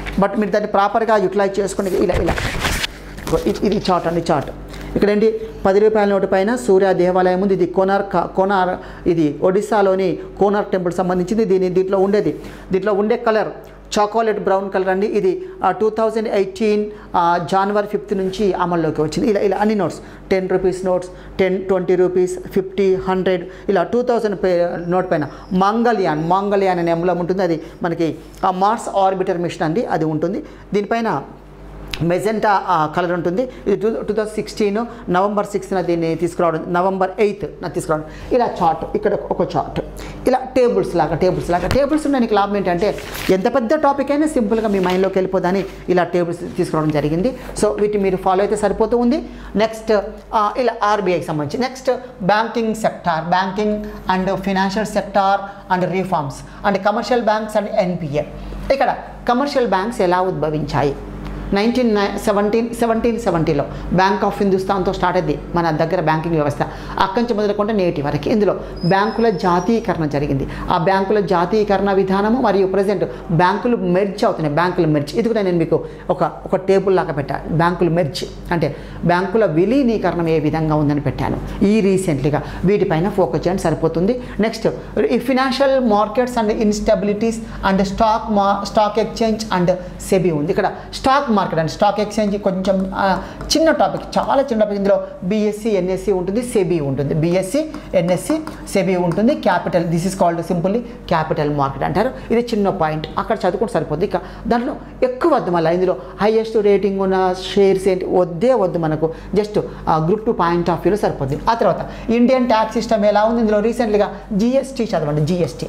Speaker 1: బట్ మీరు దాన్ని ప్రాపర్గా యూటిలైజ్ చేసుకుని ఇలా ఇలా ఇగో ఇది- ఇది చార్ట్ అండి చార్ట్ ఇక్కడ ఏంటి పది రూపాయల నోటు పైన సూర్య దేవాలయం ఉంది ఇది కోనార్ కోనార్ ఇది ఒడిస్సాలోని కోనార్ టెంపుల్ సంబంధించింది దీని దీంట్లో ఉండేది దీంట్లో ఉండే కలర్ చాకోలెట్ బ్రౌన్ కలర్ అండి ఇది two thousand eighteen January fifth నుంచి అమల్లోకి వచ్చింది ఇలా ఇలా అన్ని notes ten rupees notes ten twenty rupees fifty hundred ఇలా టూ థౌజండ్ పే నోట్ పైన మంగళయాన్ మంగళయాన్ అనే ఎంబ్లం ఉంటుంది అది మనకి మార్స్ ఆర్బిటర్ మిషన్ అండి అది ఉంటుంది దీనిపైన మెజెంటా కలర్ ఉంటుంది ఇది two two thousand sixteen November సిక్స్త్న దీన్ని తీసుకురావడం నవంబర్ ఎయిత్ నా తీసుకురావడం ఇలా చార్ట్ ఇక్కడ ఒక చార్ట్ ఇలా టేబుల్స్ లాగా టేబుల్స్ లాగా టేబుల్స్ ఉండడానికి లాభం ఏంటంటే ఎంత పెద్ద టాపిక్ అయినా సింపుల్గా మీ మైండ్లోకి వెళ్ళిపోదని ఇలా టేబుల్స్ తీసుకురావడం జరిగింది సో వీటిని మీరు ఫాలో అయితే సరిపోతూ ఉంది నెక్స్ట్ ఇలా ఆర్బీఐకి సంబంధించి next banking sector banking and financial sector and reforms and commercial banks and NPA ఇక్కడ కమర్షియల్ బ్యాంక్స్ ఎలా ఉద్భవించాయి నైన్టీన్ సెవెంటీన్ సెవెంటీన్ సెవెంటీలో బ్యాంక్ ఆఫ్ హిందుస్థాన్తో స్టార్ట్ అయింది మన దగ్గర బ్యాంకింగ్ వ్యవస్థ అక్కడి నుంచి మొదలుకుంటే నేటి వరకు ఇందులో బ్యాంకుల జాతీయకరణ జరిగింది ఆ బ్యాంకుల జాతీయకరణ విధానము మరియు ప్రజెంట్ బ్యాంకులు మెర్జ్ అవుతున్నాయి బ్యాంకులు మెర్జ్ ఇది కూడా నేను మీకు ఒక ఒక టేబుల్ లాగా పెట్టాను బ్యాంకులు మెర్జ్ అంటే బ్యాంకుల విలీనీకరణం ఏ విధంగా ఉందని పెట్టాను ఈ రీసెంట్లీగా వీటిపైన ఫోకస్ చేయండి సరిపోతుంది నెక్స్ట్ ఈ financial markets and instabilities and stock మా స్టాక్ ఎక్స్చేంజ్ అండ్ సెబీ ఉంది ఇక్కడ stock market and stock exchange కొంచెం ఆ, చిన్న టాపిక్ చాలా చిన్న టాపిక్ ఇందులో బీఎస్సీ ఎన్ఎస్సి ఉంటుంది సెబీ ఉంటుంది బీఎస్సీ ఎన్ఎస్సి సెబీ ఉంటుంది capital this is called simply capital market అంటారు ఇది చిన్న పాయింట్ అక్కడ చదువుకుంటే సరిపోద్ది ఇక దాంట్లో ఎక్కువ వద్దు మళ్ళీ ఇందులో హైయెస్ట్ రేటింగ్ ఉన్న షేర్స్ ఏంటి వద్దే వద్దు మనకు just group two point of వ్యూలో సరిపోద్ది ఆ తర్వాత ఇండియన్ ట్యాక్స్ సిస్టమ్ ఎలా ఉంది ఇందులో రీసెంట్గా జిఎస్టీ చదవండి GST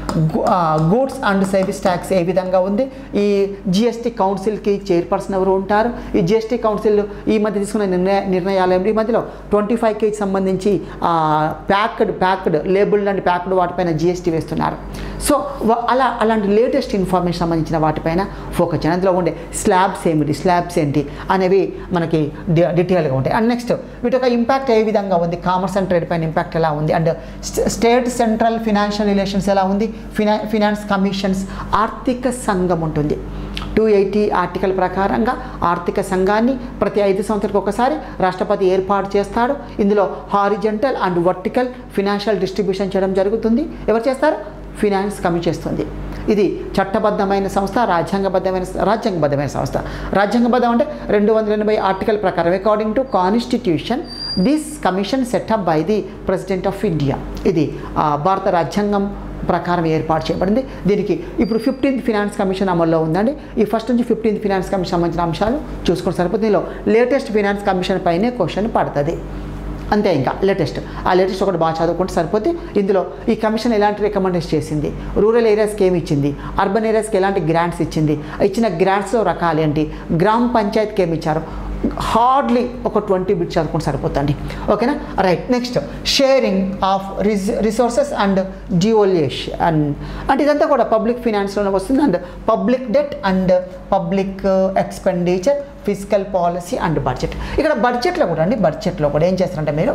Speaker 1: goods and service tax ఏ విధంగా ఉంది ఈ జిఎస్టీ కౌన్సిల్కి చైర్పర్సన్ ఎవరు ఉంటారు ఈ జిఎస్టీ కౌన్సిల్ ఈ మధ్య తీసుకున్న నిర్ణయ నిర్ణయాలు ఏమిటి ఈ మధ్యలో ట్వంటీ ఫైవ్ కేజీ సంబంధించి packed packed labelled and packed వాటిపైన జిఎస్టీ వేస్తున్నారు సో వ- అలా అలాంటి లేటెస్ట్ ఇన్ఫర్మేషన్ సంబంధించిన వాటిపైన ఫోకస్ చేయండి అందులో ఉండే స్లాబ్స్ ఏమిటి స్లాబ్స్ ఏంటి అనేవి మనకి డి- డీటెయిల్గా ఉంటాయి అండ్ నెక్స్ట్ వీటి యొక్క ఇంపాక్ట్ ఏ విధంగా ఉంది కామర్స్ అండ్ ట్రేడ్ పైన ఇంపాక్ట్ ఎలా ఉంది and state central financial relations ఎలా ఉంది ఫినా ఫినాన్స్ కమిషన్స్ ఆర్థిక సంఘం ఉంటుంది టూ ఎయిటీ ఆర్టికల్ ప్రకారంగా ఆర్థిక సంఘాన్ని ప్రతి ఐదు సంవత్సరాలకు ఒకసారి రాష్ట్రపతి ఏర్పాటు చేస్తాడు ఇందులో horizontal and vertical financial distribution చేయడం జరుగుతుంది ఎవరు చేస్తారు ఫినాన్స్ కమిషన్ చేస్తుంది ఇది చట్టబద్ధమైన సంస్థ రాజ్యాంగబద్ధమైన రాజ్యాంగబద్ధమైన సంస్థ రాజ్యాంగబద్ధం అంటే రెండు వందల ఎనభై ఆర్టికల్ ప్రకారం according to constitution this commission set up by the president of India ఇది ఆ, భారత రాజ్యాంగం ప్రకారం ఏర్పాటు చేయబడింది దీనికి ఇప్పుడు ఫిఫ్టీన్త్ ఫినాన్స్ కమిషన్ అమల్లో ఉందండి ఈ ఫస్ట్ నుంచి ఫిఫ్టీన్త్ ఫినాన్స్ కమిషన్ సంబంధించిన అంశాలు చూసుకొని సరిపోతుంది దీనిలో లేటెస్ట్ ఫినాన్స్ కమిషన్ పైనే క్వశ్చన్ పడుతుంది అంతే ఇంకా లేటెస్ట్ ఆ లేటెస్ట్ ఒకటి బాగా చదువుకుంటే సరిపోతే ఇందులో ఈ కమిషన్ ఎలాంటి రికమెండేషన్ చేసింది రూరల్ ఏరియాస్కి ఏమి ఇచ్చింది అర్బన్ ఏరియాస్కి ఎలాంటి గ్రాంట్స్ ఇచ్చింది ఇచ్చిన గ్రాంట్స్లో రకాలు ఏంటి గ్రామ పంచాయతీకి ఏమి ఇచ్చారు హార్డ్లీ ఒక ట్వంటీ బిట్ చదువుకుంటే సరిపోతుంది ఓకేనా రైట్ నెక్స్ట్ షేరింగ్ ఆఫ్ రిస్ రిసోర్సెస్ అండ్ జియోలియేషన్ అండ్ అంటే ఇదంతా కూడా పబ్లిక్ ఫినాన్స్లోనే వస్తుంది and public debt and public expenditure fiscal policy and budget ఇక్కడ బడ్జెట్లో కూడా అండి బడ్జెట్లో కూడా ఏం చేస్తారంటే మీరు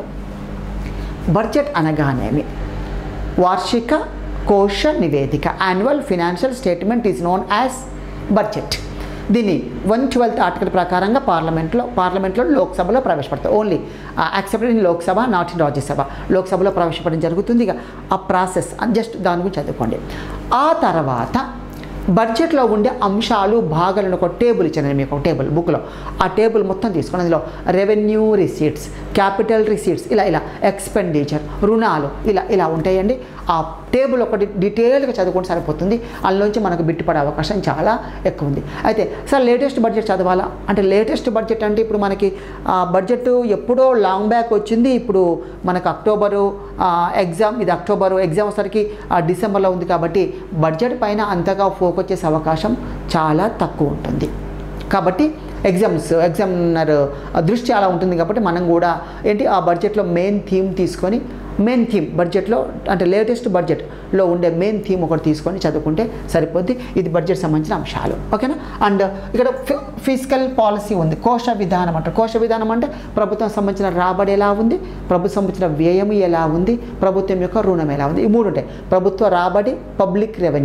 Speaker 1: బడ్జెట్ అనగానేమి వార్షిక కోశ నివేదిక annual financial statement is known as budget దీన్ని వన్ ట్వెల్త్ ఆర్టికల్ ప్రకారంగా పార్లమెంట్లో పార్లమెంట్లో లోక్సభలో ప్రవేశపెడతారు only accepted in Lok Sabha not in Rajya Sabha లోక్సభలో ప్రవేశపెట్టడం జరుగుతుంది ఇక ఆ ప్రాసెస్ జస్ట్ దాని గురించి చదువుకోండి ఆ తర్వాత బడ్జెట్లో ఉండే అంశాలు భాగాలను ఒక టేబుల్ ఇచ్చాను మీకు ఒక టేబుల్ బుక్లో ఆ టేబుల్ మొత్తం తీసుకొని అందులో రెవెన్యూ రిసీట్స్ క్యాపిటల్ రిసీట్స్ ఇలా ఇలా ఎక్స్పెండిచర్ రుణాలు ఇలా ఇలా ఉంటాయండి ఆ టేబుల్ ఒకటి డీటెయిల్గా చదువుకుంటే సరిపోతుంది అందులోంచి మనకు బిట్టుపడే అవకాశం చాలా ఎక్కువ ఉంది అయితే సార్ లేటెస్ట్ బడ్జెట్ చదవాలా అంటే లేటెస్ట్ బడ్జెట్ అంటే ఇప్పుడు మనకి ఆ, బడ్జెట్ ఎప్పుడో లాంగ్ బ్యాక్ వచ్చింది ఇప్పుడు మనకు అక్టోబరు ఆ, ఎగ్జామ్ ఇది అక్టోబరు ఎగ్జామ్ వచ్చేసరికి ఆ, డిసెంబర్లో ఉంది కాబట్టి బడ్జెట్ పైన అంతగా ఫోకస్ చేసే అవకాశం చాలా తక్కువ ఉంటుంది కాబట్టి ఎగ్జామ్స్ ఎగ్జామినర్ దృష్టి అలా ఉంటుంది కాబట్టి మనం కూడా ఏంటి ఆ బడ్జెట్లో మెయిన్ థీమ్ తీసుకొని మెయిన్ థీమ్ బడ్జెట్లో అంటే లేటెస్ట్ బడ్జెట్లో ఉండే మెయిన్ థీమ్ ఒకటి తీసుకొని చదువుకుంటే సరిపోద్ది ఇది బడ్జెట్ సంబంధించిన అంశాలు ఓకేనా అండ్ ఇక్కడ ఫిజికల్ పాలసీ ఉంది కోశ విధానం అంటే కోశ విధానం అంటే ప్రభుత్వం సంబంధించిన రాబడి ఎలా ఉంది ప్రభుత్వం సంబంధించిన వ్యయం ఎలా ఉంది ప్రభుత్వం యొక్క రుణం ఎలా ఉంది ఈ మూడు ఉంటాయి ప్రభుత్వ రాబడి public revenue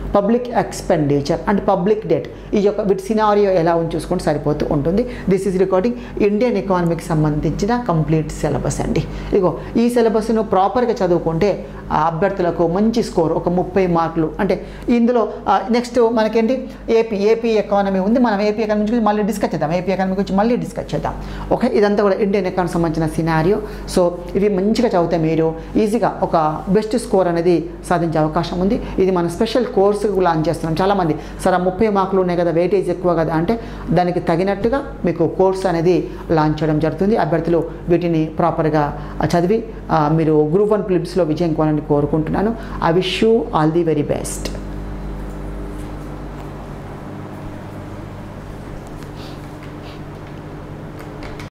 Speaker 1: public expenditure and public debt ఈ యొక్క వీటి సినారియో ఎలా ఉంది చూసుకుంటే సరిపోతూ ఉంటుంది దిస్ ఈజ్ రికార్డింగ్ ఇండియన్ ఎకానమీకి సంబంధించిన కంప్లీట్ సిలబస్ అండి ఇగో ఈ సిలబస్ను ప్రాపర్గా చదువుకుంటే ఆ అభ్యర్థులకు మంచి స్కోర్ ఒక ముప్పై మార్కులు అంటే ఇందులో నెక్స్ట్ మనకేంటి ఏపీ ఏపీ ఎకానమీ ఉంది మనం ఏపీ ఎకానమీ గురించి మళ్ళీ డిస్కస్ చేద్దాం ఏపీ ఎకానమీ గురించి మళ్ళీ డిస్కస్ చేద్దాం ఓకే ఇదంతా కూడా ఇండియన్ ఎకానమీ సంబంధించిన సినారియో సో ఇవి మంచిగా చదివితే మీరు ఈజీగా ఒక బెస్ట్ స్కోర్ అనేది సాధించే అవకాశం ఉంది ఇది మన స్పెషల్ కోర్సు లాంచ్ చేస్తున్నాం చాలామంది సార్ ఆ ముప్పై మార్కులు ఉన్నాయి కదా వెయిటేజ్ ఎక్కువ కదా అంటే దానికి తగినట్టుగా మీకు కోర్స్ అనేది లాంచ్ చేయడం జరుగుతుంది అభ్యర్థులు వీటిని ప్రాపర్గా చదివి ఆ, మీరు గ్రూప్ వన్ ఫిలిప్స్లో విజయం కోవాలని కోరుకుంటున్నాను I wish you all the very best